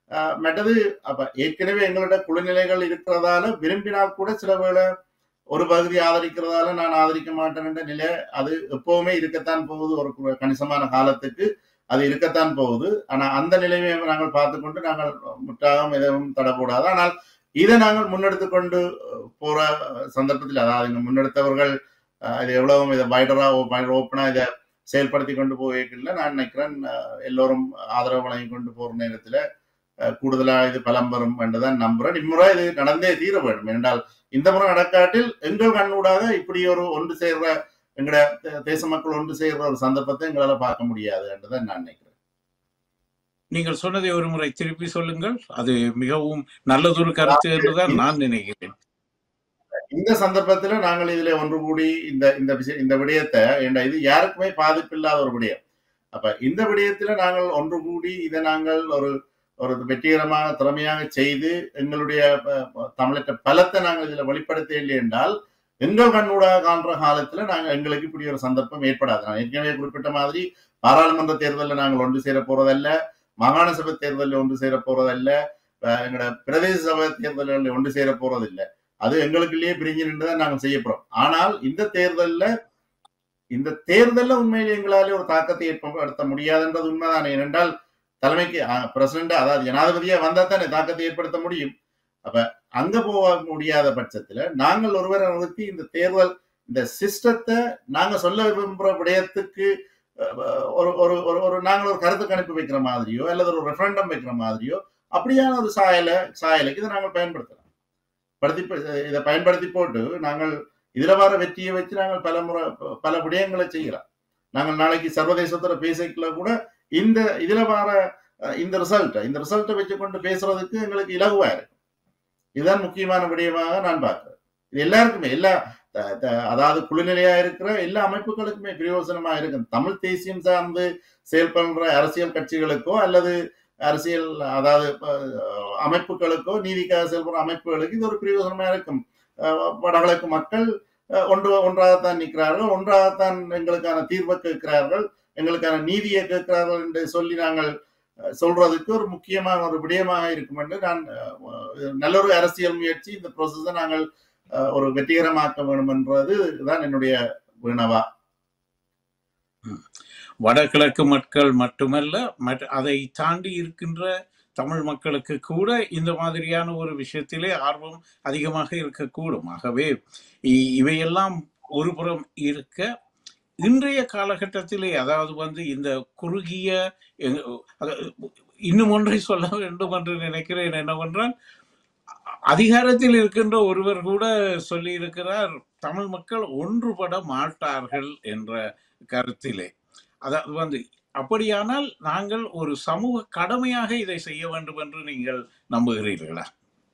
அஹ், மற்றது அப்ப ஏற்கனவே எங்களோட குழுநிலைகள் இருக்கிறதால விரும்பினால் கூட சில வேளை ஒரு பகுதி ஆதரிக்கிறதால நான் ஆதரிக்க மாட்டேன் என்ற நிலை அது எப்பவுமே இருக்கத்தான் போகுது ஒரு கு- கணிசமான காலத்துக்கு அது இருக்கத்தான் போகுது ஆனா அந்த நிலையை நாங்கள் பார்த்துக்கொண்டு நாங்கள் முற்றாக எதுவும் தடக்கூடாது ஆனால் இதை நாங்கள் முன்னெடுத்து கொண்டு போற சந்தர்ப்பத்தில் அதாவது இங்க முன்னெடுத்தவர்கள் அஹ், இது எவ்வளவு இதை வைடரா ஓப்பனா இதை செயல்படுத்தி கொண்டு போயிருக்கல நான் நினைக்கிறேன் அஹ், எல்லோரும் ஆதரவு வழங்கி கொண்டு போற நேரத்துல அஹ், கூடுதலா இது பலம் பெறும் என்றுதான் நம்புறேன் இம்முறை இது நடந்தே தீர வேண்டும் என்றால் இந்த முறை நடக்காட்டில் எங்கள் கண்ணூடாக இப்படி ஒரு ஒன்று சேர்ற எங்கட தே- தேச மக்கள் ஒன்று சேர்ற ஒரு சந்தர்ப்பத்தை எங்களால பார்க்க முடியாது என்றுதான் நான் நினைக்கிறேன் நீங்கள் சொன்னதை ஒரு முறை திருப்பி சொல்லுங்கள் அது மிகவும் நல்லதொரு கருத்து என்றுதான் நான் நினைக்கிறேன் இந்த சந்தர்ப்பத்துல நாங்கள் இதுல ஒன்று கூடி இந்த இந்த விஷயம் இந்த விடயத்தை ஏண்டா இது யாருக்குமே பாதிப்பு இல்லாத ஒரு விடயம் அப்ப இந்த விடயத்துல நாங்கள் ஒன்று கூடி இதை நாங்கள் ஒரு ஒரு வெற்றிகரமாக திறமையாக செய்து எங்களுடைய ப- ப- தமிழற்ற பலத்தை நாங்கள் இதுல வெளிப்படுத்த இல்லை என்றால் எங்கள் கண்ணூடாக காண்ற காலத்துல நாங்க எங்களுக்கு இப்படி ஒரு சந்தர்ப்பம் ஏற்படாது நான் ஏற்கனவே குறிப்பிட்ட மாதிரி பாராளுமன்ற தேர்தலில் நாங்கள் ஒன்று சேர போறதல்ல மாகாண சபை தேர்தலில் ஒன்று சேர போறதல்ல அஹ் எங்களோட பிரதேச சபை தேர்தல்களில் ஒன்று சேர போறதில்லை அது எங்களுக்குள்ளேயே பிரிஞ்சு நின்று தான் நாங்கள் செய்ய போறோம் ஆனால் இந்த தேர்தல்ல இந்த தேர்தல்ல உண்மையிலே எங்களாலே ஒரு தாக்கத்தை ஏற்படுத்த முடியாதுன்றது உண்மைதானே ஏனென்றால் தலைமைக்கு பிரசிடண்ட் அதாவது ஜனாதிபதியா வந்தா தானே தாக்கத்தை ஏற்படுத்த முடியும் அப்ப அங்க போக முடியாத பட்சத்துல நாங்கள் ஒருவரை நிறுத்தி இந்த தேர்தல் இந்த சிஸ்டத்தை நாங்க சொல்ல விரும்புற விடயத்துக்கு அஹ், ஒரு ஒரு ஒரு ஒரு நாங்கள் ஒரு கருத்து கணிப்பு வைக்கிற மாதிரியோ அல்லது ஒரு ரெஃபரண்டம் வைக்கிற மாதிரியோ அப்படியான ஒரு சாயலை சாயலுக்கு இதை நாங்கள் பயன்படுத்தலாம் படுத்தி இதை பயன்படுத்தி போட்டு நாங்கள் இதுல வர வெற்றியை வச்சு நாங்கள் பல முறை பல விடயங்களை செய்யலாம் நாங்கள் நாளைக்கு சர்வதேசத்துல பேசிக்கல கூட இந்த இதுல வர அஹ், இந்த ரிசல்ட்டை இந்த ரிசல்ட்டை வச்சு கொண்டு பேசுறதுக்கு எங்களுக்கு இலகுவா இருக்கும் இதுதான் முக்கியமான விடயமாக நான் பார்க்கிறேன் இது எல்லாருக்குமே எல்லா த- த- அதாவது குழுநிலையா இருக்கிற எல்லா அமைப்புகளுக்குமே பிரயோசனமா இருக்கும் தமிழ் தேசியம் சார்ந்து செயல்படுற அரசியல் கட்சிகளுக்கோ அல்லது அரசியல் அதாவது அஹ், அமைப்புகளுக்கோ நீதிக்காக செயல்படுற அமைப்புகளுக்கு இது ஒரு பிரயோஜனமா இருக்கும் அஹ், வடகிழக்கு மக்கள் அஹ், ஒன்று ஒன்றாகத்தான் நிற்கிறார்கள் ஒன்றாகத்தான் எங்களுக்கான தீர்வை கேட்கிறார்கள் எங்களுக்கான நீதியை கேட்கிறார்கள் என்று சொல்லி நாங்கள் அஹ், சொல்றதுக்கு ஒரு முக்கியமான ஒரு விடயமாக இருக்கும் என்று நான் அஹ், நல்ல ஒரு அரசியல் முயற்சி இந்த ப்ரோசஸை நாங்கள் அஹ், ஒரு வெற்றிகரமாக்க வேண்டும் என்றது தான் என்னுடைய வினவா வடகிழக்கு மக்கள் மட்டுமல்ல மற்ற அதை தாண்டி இருக்கின்ற தமிழ் மக்களுக்கு கூட இந்த மாதிரியான ஒரு விஷயத்திலே ஆர்வம் அதிகமாக இருக்கக்கூடும் ஆகவே இ- இவையெல்லாம் ஒரு புறம் இருக்க இன்றைய காலகட்டத்திலே அதாவது வந்து இந்த குறுகிய எங்க- அத- இன்னும் ஒன்றை சொல்ல வேண்டும் என்று நினைக்கிறேன் என்னவென்றால் அதிகாரத்தில் இருக்கின்ற ஒருவர் கூட சொல்லி இருக்கிறார் தமிழ் மக்கள் ஒன்றுபட மாட்டார்கள் என்ற கருத்திலே அதாவது வந்து அப்படியானால் நாங்கள் ஒரு சமூக கடமையாக இதை செய்ய வேண்டும் என்று நீங்கள் நம்புகிறீர்களா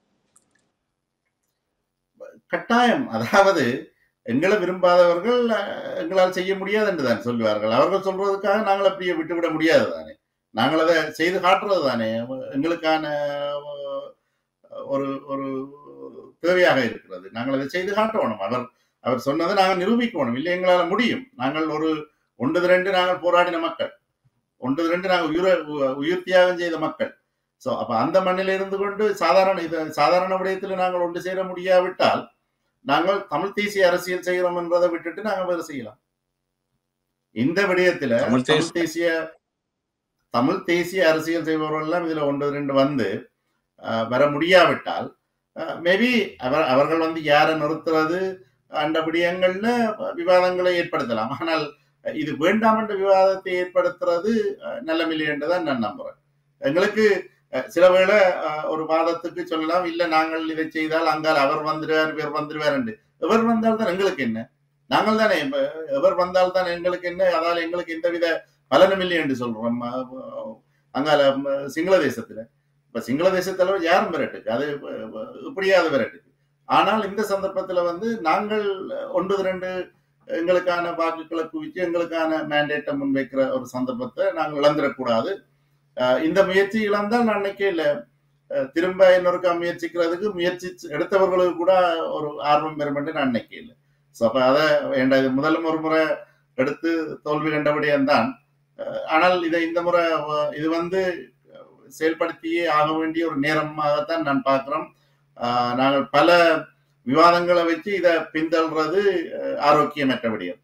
கட்டாயம் அதாவது எங்களை விரும்பாதவர்கள் அஹ், எங்களால் செய்ய முடியாது என்று தான் சொல்லுவார்கள் அவர்கள் சொல்றதுக்காக நாங்கள் அப்படியே விட்டுவிட முடியாது தானே நாங்கள் அதை செய்து காட்டுறது தானே எங்களுக்கான அஹ், ஒரு ஒரு தேவையாக இருக்கிறது நாங்கள் அதை செய்து காட்டணும் அவர் அவர் சொன்னதை நாங்கள் நிரூபிக்கணும் இல்லை எங்களால் முடியும் நாங்கள் ஒரு ஒன்று ரெண்டு நாங்கள் போராடின மக்கள் ஒன்று ரெண்டு நாங்கள் உயிர உயிர் தியாகம் செய்த மக்கள் சோ அப்ப அந்த மண்ணில் இருந்து கொண்டு சாதாரண இது சாதாரண விடயத்தில் நாங்கள் ஒன்று சேர முடியாவிட்டால் நாங்கள் தமிழ் தேசிய அரசியல் செய்கிறோம் என்றதை விட்டுட்டு நாங்கள் வேறு செய்யலாம் இந்த விடயத்துல தமிழ் தேசிய- தமிழ் தேசிய தமிழ் தேசிய அரசியல் செய்பவர்கள் எல்லாம் இதுல ஒன்று ரெண்டு வந்து அஹ், வர முடியாவிட்டால் மேபி அவர் அவர்கள் வந்து யாரை நிறுத்துறது அந்த விடயங்கள்ல விவாதங்களை ஏற்படுத்தலாம் ஆனால் இது வேண்டாம் என்ற விவாதத்தை ஏற்படுத்துறது அஹ், நல்லமில்லை என்றுதான் நான் நம்புறேன் எங்களுக்கு அஹ், சில வேளை அஹ், ஒரு வாதத்துக்கு சொல்லலாம் இல்ல நாங்கள் இதை செய்தால் அங்கால் அவர் வந்துடுவார் இவர் வந்துடுவார் என்று எவர் வந்தால் தான் எங்களுக்கு என்ன நாங்கள் தானே இப்ப எவர் வந்தால் தான் எங்களுக்கு என்ன அதால் எங்களுக்கு எந்தவித பலனும் இல்லை என்று சொல்றோம் அஹ், அங்கால அஹ், சிங்கள தேசத்துல இப்ப சிங்கள தேசத்துல யாரும் விரட்டுக்கு அது அஹ், இப்படியாவது விரட்டுக்கு ஆனால் இந்த சந்தர்ப்பத்துல வந்து நாங்கள் ஒன்று ரெண்டு எங்களுக்கான வாக்குகளை குவிச்சு எங்களுக்கான மேண்டேட்டை முன்வைக்கிற ஒரு சந்தர்ப்பத்தை நாங்கள் இழந்துடக்கூடாது அஹ் இந்த முயற்சி இழந்தால் நான் நினைக்கல அஹ் திரும்ப இன்னொருக்கா முயற்சிக்கிறதுக்கு முயற்சி எடுத்தவர்களுக்கு கூட ஒரு ஆர்வம் பெறும் என்று நான் நினைக்கல ஸோ அப்ப அதை வேண்டாம் இது முதலும் ஒரு முறை எடுத்து தோல்வி கண்டபடியான் தான் அஹ் ஆனால் இதை இந்த முறை அஹ் இது வந்து செயல்படுத்தியே ஆக வேண்டிய ஒரு நேரமாகத்தான் நான் பார்க்கிறோம் ஆஹ் நாங்கள் பல விவாதங்களை வச்சு இதை பின்தள்ளுறது அஹ், ஆரோக்கியமற்ற விடயம்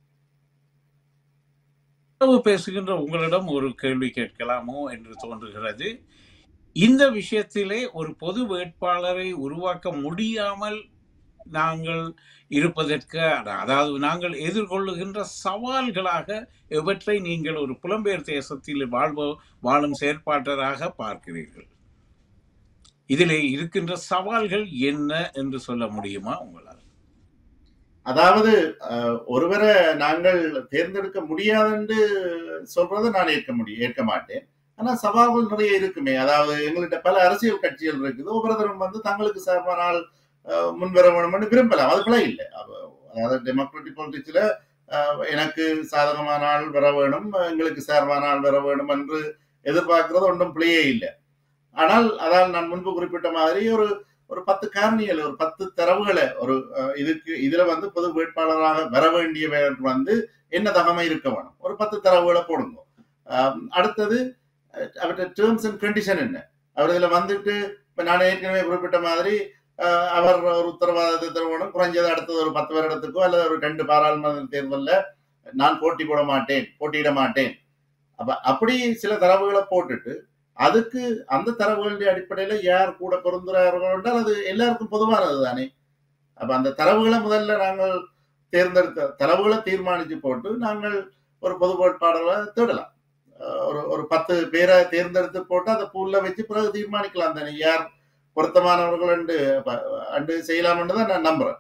உறவு பேசுகின்ற உங்களிடம் ஒரு கேள்வி கேட்கலாமோ என்று தோன்றுகிறது இந்த விஷயத்திலே ஒரு பொது வேட்பாளரை உருவாக்க முடியாமல் நாங்கள் இருப்பதற்கு அதாவது நாங்கள் எதிர்கொள்ளுகின்ற சவால்களாக எவற்றை நீங்கள் ஒரு புலம்பெயர் தேசத்தில் வாழ்வோ வாழும் செயற்பாட்டராக பார்க்கிறீர்கள் இதிலே இருக்கின்ற சவால்கள் என்ன என்று சொல்ல முடியுமா உங்களால் அதாவது அஹ், ஒருவரை நாங்கள் தேர்ந்தெடுக்க முடியாதுன்னு சொல்றதை நான் ஏற்க முடியும் ஏற்க மாட்டேன் ஆனா சவால்கள் நிறைய இருக்குமே அதாவது எங்கள்கிட்ட பல அரசியல் கட்சிகள் இருக்குது ஒவ்வொருத்தரும் வந்து தங்களுக்கு சார்பான ஆள் அஹ், முன்வர வேணும்னு விரும்பலாம் அது பிழை இல்லை அப்ப, அதாவது டெமோக்ராட்டிக் பாலிட்டிக்ஸ்ல எனக்கு சாதகமான ஆள் வர வேணும் எங்களுக்கு சார்பான ஆள் வர வேணும் என்று எதிர்பார்க்கிறது ஒன்றும் பிழையே இல்லை ஆனால் அதால் நான் முன்பு குறிப்பிட்ட மாதிரி ஒரு ஒரு பத்து காரணிகள் ஒரு பத்து தரவுகளை ஒரு அஹ், இதுக்கு இதுல வந்து பொது வேட்பாளராக வர வேண்டியவர் வந்து என்ன தகமை இருக்க வேணும் ஒரு பத்து தரவுகளை போடுங்க அஹ், அடுத்தது அஹ், அவற்றை டேர்ம்ஸ் அண்ட் கண்டிஷன் என்ன அவர் இதுல வந்துட்டு இப்ப நான் ஏற்கனவே குறிப்பிட்ட மாதிரி அஹ், அவர் ஒரு உத்தரவாதத்தை தருவணும் குறைஞ்சது அடுத்தது ஒரு பத்து வருடத்துக்கோ அல்லது ஒரு ரெண்டு பாராளுமன்ற தேர்தலில் நான் போட்டி போட மாட்டேன் போட்டியிட மாட்டேன் அப்ப அப்படி சில தரவுகளை போட்டுட்டு அதுக்கு அந்த தரவுகளுடைய அடிப்படையில யார் கூட பொருந்துகிறார்கள் என்றால் அது எல்லாருக்கும் பொதுவானது தானே அப்ப அந்த தரவுகளை முதல்ல நாங்கள் தேர்ந்தெடுத்த தரவுகளை தீர்மானிச்சு போட்டு நாங்கள் ஒரு பொது வேட்பாளரை தேடலாம் அஹ் ஒரு ஒரு பத்து பேரை தேர்ந்தெடுத்து போட்டு அதை பூல்ல வச்சு பிறகு தீர்மானிக்கலாம் தானே யார் பொருத்தமானவர்கள் என்று ப- அண்டு செய்யலாம்னு தான் நான் நம்புறேன்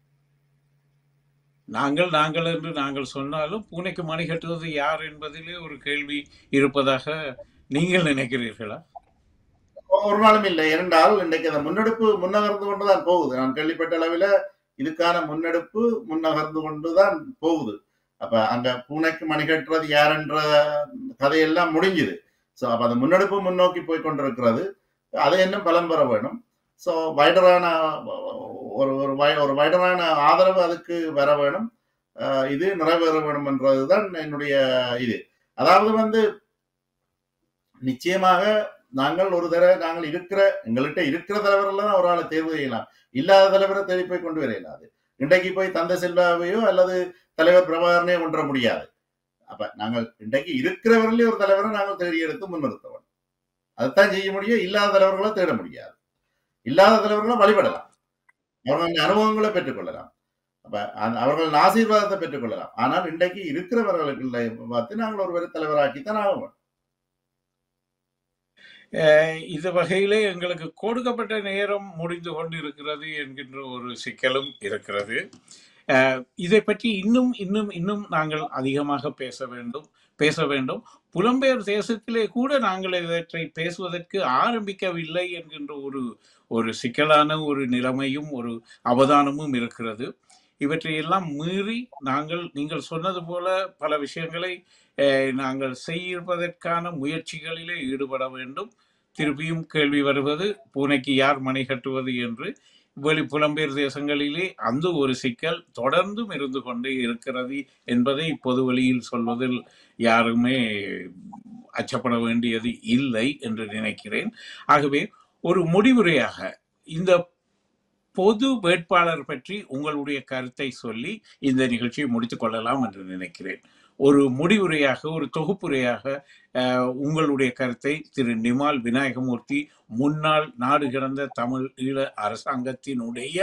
நாங்கள் நாங்கள் என்று நாங்கள் சொன்னாலும் பூனைக்கு மணி கட்டுவது யார் என்பதிலே ஒரு கேள்வி இருப்பதாக நீங்கள் நினைக்கிறீர்களா ஒரு நாளும் இல்லை ஏனென்றால் இன்றைக்கு அந்த முன்னெடுப்பு முன்னகர்ந்து கொண்டுதான் போகுது நான் கேள்விப்பட்ட அளவில் இதுக்கான முன்னெடுப்பு முன்னகர்ந்து கொண்டுதான் போகுது அப்ப அங்க பூனைக்கு மணி கட்டுறது யாருன்ற கதையெல்லாம் முடிஞ்சுது ஸோ அப்ப அந்த முன்னெடுப்பு முன்னோக்கி போய் கொண்டிருக்கிறது அதை இன்னும் பலம் பெற வேணும் ஸோ வைடரான ஒரு ஒரு வை- ஒரு வைடரான ஆதரவு அதுக்கு வர வேணும் அஹ் இது நிறைவேற வேணும் என்றதுதான் என்னுடைய இது அதாவது வந்து நிச்சயமாக நாங்கள் ஒரு தடவை நாங்கள் இருக்கிற எங்கள்கிட்ட இருக்கிற தலைவரில் தான் ஒரு ஆளை தேர்வு செய்யலாம் இல்லாத தலைவரை தேடி போய் கொண்டு வர இயலாது இன்றைக்கு போய் தந்தை செல்வாவையோ அல்லது தலைவர் பிரபாகரனையோ கொண்டு வர முடியாது அப்ப நாங்கள் இன்றைக்கு இருக்கிறவர்களே ஒரு தலைவரை நாங்கள் தேடி எடுத்து முன்னிறுத்தவன் அதைத்தான் செய்ய முடியும் இல்லாத தலைவர்களை தேட முடியாது இல்லாத தலைவர்களை வழிபடலாம் அவர்களின் அனுபவங்களை பெற்றுக்கொள்ளலாம் அப்ப அந்த- அவர்களின் ஆசீர்வாதத்தை பெற்றுக்கொள்ளலாம் ஆனால் இன்றைக்கு இருக்கிறவர்களுக்கு பார்த்து நாங்கள் ஒருவரை தலைவராக்கித்தான் ஆக வேண்டும் அஹ் இந்த வகையிலே எங்களுக்கு கொடுக்கப்பட்ட நேரம் முடிந்து கொண்டு இருக்கிறது என்கின்ற ஒரு சிக்கலும் இருக்கிறது அஹ் இதை பற்றி இன்னும் இன்னும் இன்னும் நாங்கள் அதிகமாக பேச வேண்டும் பேச வேண்டும் புலம்பெயர் தேசத்திலே கூட நாங்கள் இவற்றை பேசுவதற்கு ஆரம்பிக்கவில்லை என்கின்ற ஒரு ஒரு சிக்கலான ஒரு நிலைமையும் ஒரு அவதானமும் இருக்கிறது இவற்றையெல்லாம் மீறி நாங்கள் நீங்கள் சொன்னது போல பல விஷயங்களை அஹ், நாங்கள் செய்வதற்கான முயற்சிகளிலே ஈடுபட வேண்டும் திருப்பியும் கேள்வி வருவது பூனைக்கு யார் மணி கட்டுவது என்று வெளி புலம்பெயர் தேசங்களிலே அந்த ஒரு சிக்கல் தொடர்ந்தும் இருந்து கொண்டே இருக்கிறது என்பதை பொது வெளியில் சொல்வதில் யாருமே அச்சப்பட வேண்டியது இல்லை என்று நினைக்கிறேன் ஆகவே ஒரு முடிவுரையாக இந்த பொது வேட்பாளர் பற்றி உங்களுடைய கருத்தை சொல்லி இந்த நிகழ்ச்சியை முடித்துக் கொள்ளலாம் என்று நினைக்கிறேன் ஒரு முடிவுரையாக ஒரு தொகுப்புரையாக அஹ், உங்களுடைய கருத்தை திரு நிமால் விநாயகமூர்த்தி முன்னாள் நாடு கடந்த தமிழ் ஈழ அரசாங்கத்தினுடைய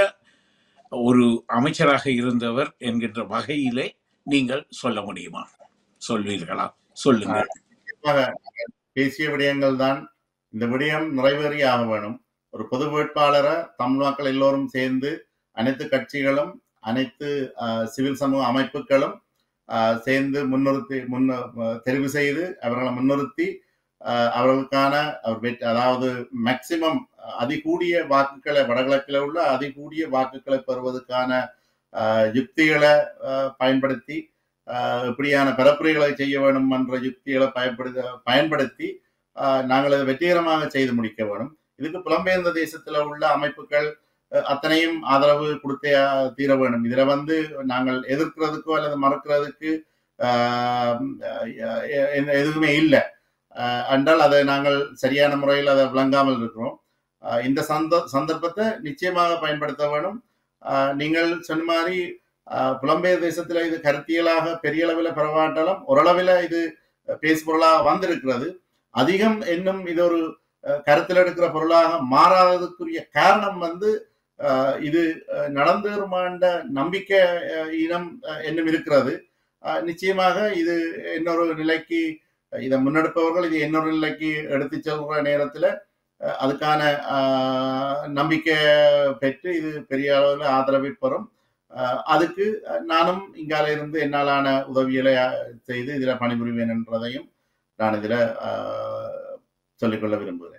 ஒரு அமைச்சராக இருந்தவர் என்கின்ற வகையிலே நீங்கள் சொல்ல முடியுமா சொல்வீர்களா சொல்லுங்கள் நிச்சயமாக பேசிய விடயங்கள் தான் இந்த விடயம் நிறைவேறி ஆக வேணும் ஒரு பொது வேட்பாளரை தமிழ் மக்கள் எல்லோரும் சேர்ந்து அனைத்து கட்சிகளும் அனைத்து ஆஹ், சிவில் சமூக அமைப்புகளும் ஆஹ், சேர்ந்து முன்னிறுத்தி முன்ன ஆஹ், தெரிவு செய்து அவர்களை முன்னிறுத்தி ஆஹ், அவர்களுக்கான அவர் வெற்றி அதாவது மேக்சிமம் அதிகூடிய வாக்குகளை வடகிழக்கில் உள்ள அதிகூடிய வாக்குகளை பெறுவதற்கான ஆஹ், யுக்திகளை ஆஹ், பயன்படுத்தி ஆஹ், இப்படியான பரப்புரைகளை செய்ய வேண்டும் என்ற யுக்திகளை பயன்படுத்த பயன்படுத்தி ஆஹ், நாங்கள் அதை வெற்றிகரமாக செய்து முடிக்க வேண்டும் இதுக்கு புலம்பெயர்ந்த தேசத்துல உள்ள அமைப்புகள் அஹ், அத்தனையும் ஆதரவு கொடுத்தே ஆஹ், தீர வேண்டும் இதுல வந்து நாங்கள் எதிர்க்கிறதுக்கோ அல்லது மறுக்கிறதுக்கு ஆஹ், அஹ், எ- எதுவுமே இல்லை அஹ், என்றால் அதை நாங்கள் சரியான முறையில் அதை விளங்காமல் இருக்கிறோம் அஹ், இந்த சந்த சந்தர்ப்பத்தை நிச்சயமாக பயன்படுத்த வேணும் அஹ், நீங்கள் சொன்ன மாதிரி அஹ், புலம்பெயர் தேசத்தில் இது கருத்தியலாக பெரிய அளவில் பரவாட்டாலும் ஓரளவில் இது பேசுபொருளாக வந்திருக்கிறது அதிகம் இன்னும் இது ஒரு அஹ், கருத்தில் எடுக்கிற பொருளாக மாறாததுக்குரிய காரணம் வந்து அஹ், இது அஹ், நடந்தேறுமாண்ட நம்பிக்கை அஹ், இனம் அஹ், என்னும் இருக்கிறது அஹ், நிச்சயமாக இது இன்னொரு நிலைக்கு அஹ், இதை முன்னெடுப்பவர்கள் இது இன்னொரு நிலைக்கு எடுத்து செல்கிற நேரத்தில் அதுக்கான அஹ், நம்பிக்கை பெற்று இது பெரிய அளவில் ஆதரவை பெறும் அஹ், அதுக்கு அஹ், நானும் இங்கால இருந்து என்னாலான உதவிகளை அஹ், செய்து இதில் பணிபுரிவேன் என்றதையும் நான் இதில் சொல்லிக்கொள்ள விரும்புகிறேன்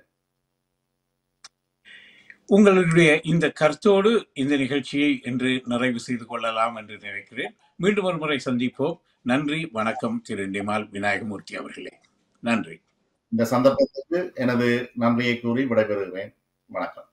உங்களுடைய இந்த கருத்தோடு இந்த நிகழ்ச்சியை இன்று நிறைவு செய்து கொள்ளலாம் என்று நினைக்கிறேன் மீண்டும் ஒரு முறை சந்திப்போம் நன்றி வணக்கம் திரு நிமால் விநாயகமூர்த்தி அவர்களே நன்றி இந்த சந்தர்ப்பத்துக்கு எனது நன்றியை கூறி விடைபெறுகிறேன் வணக்கம்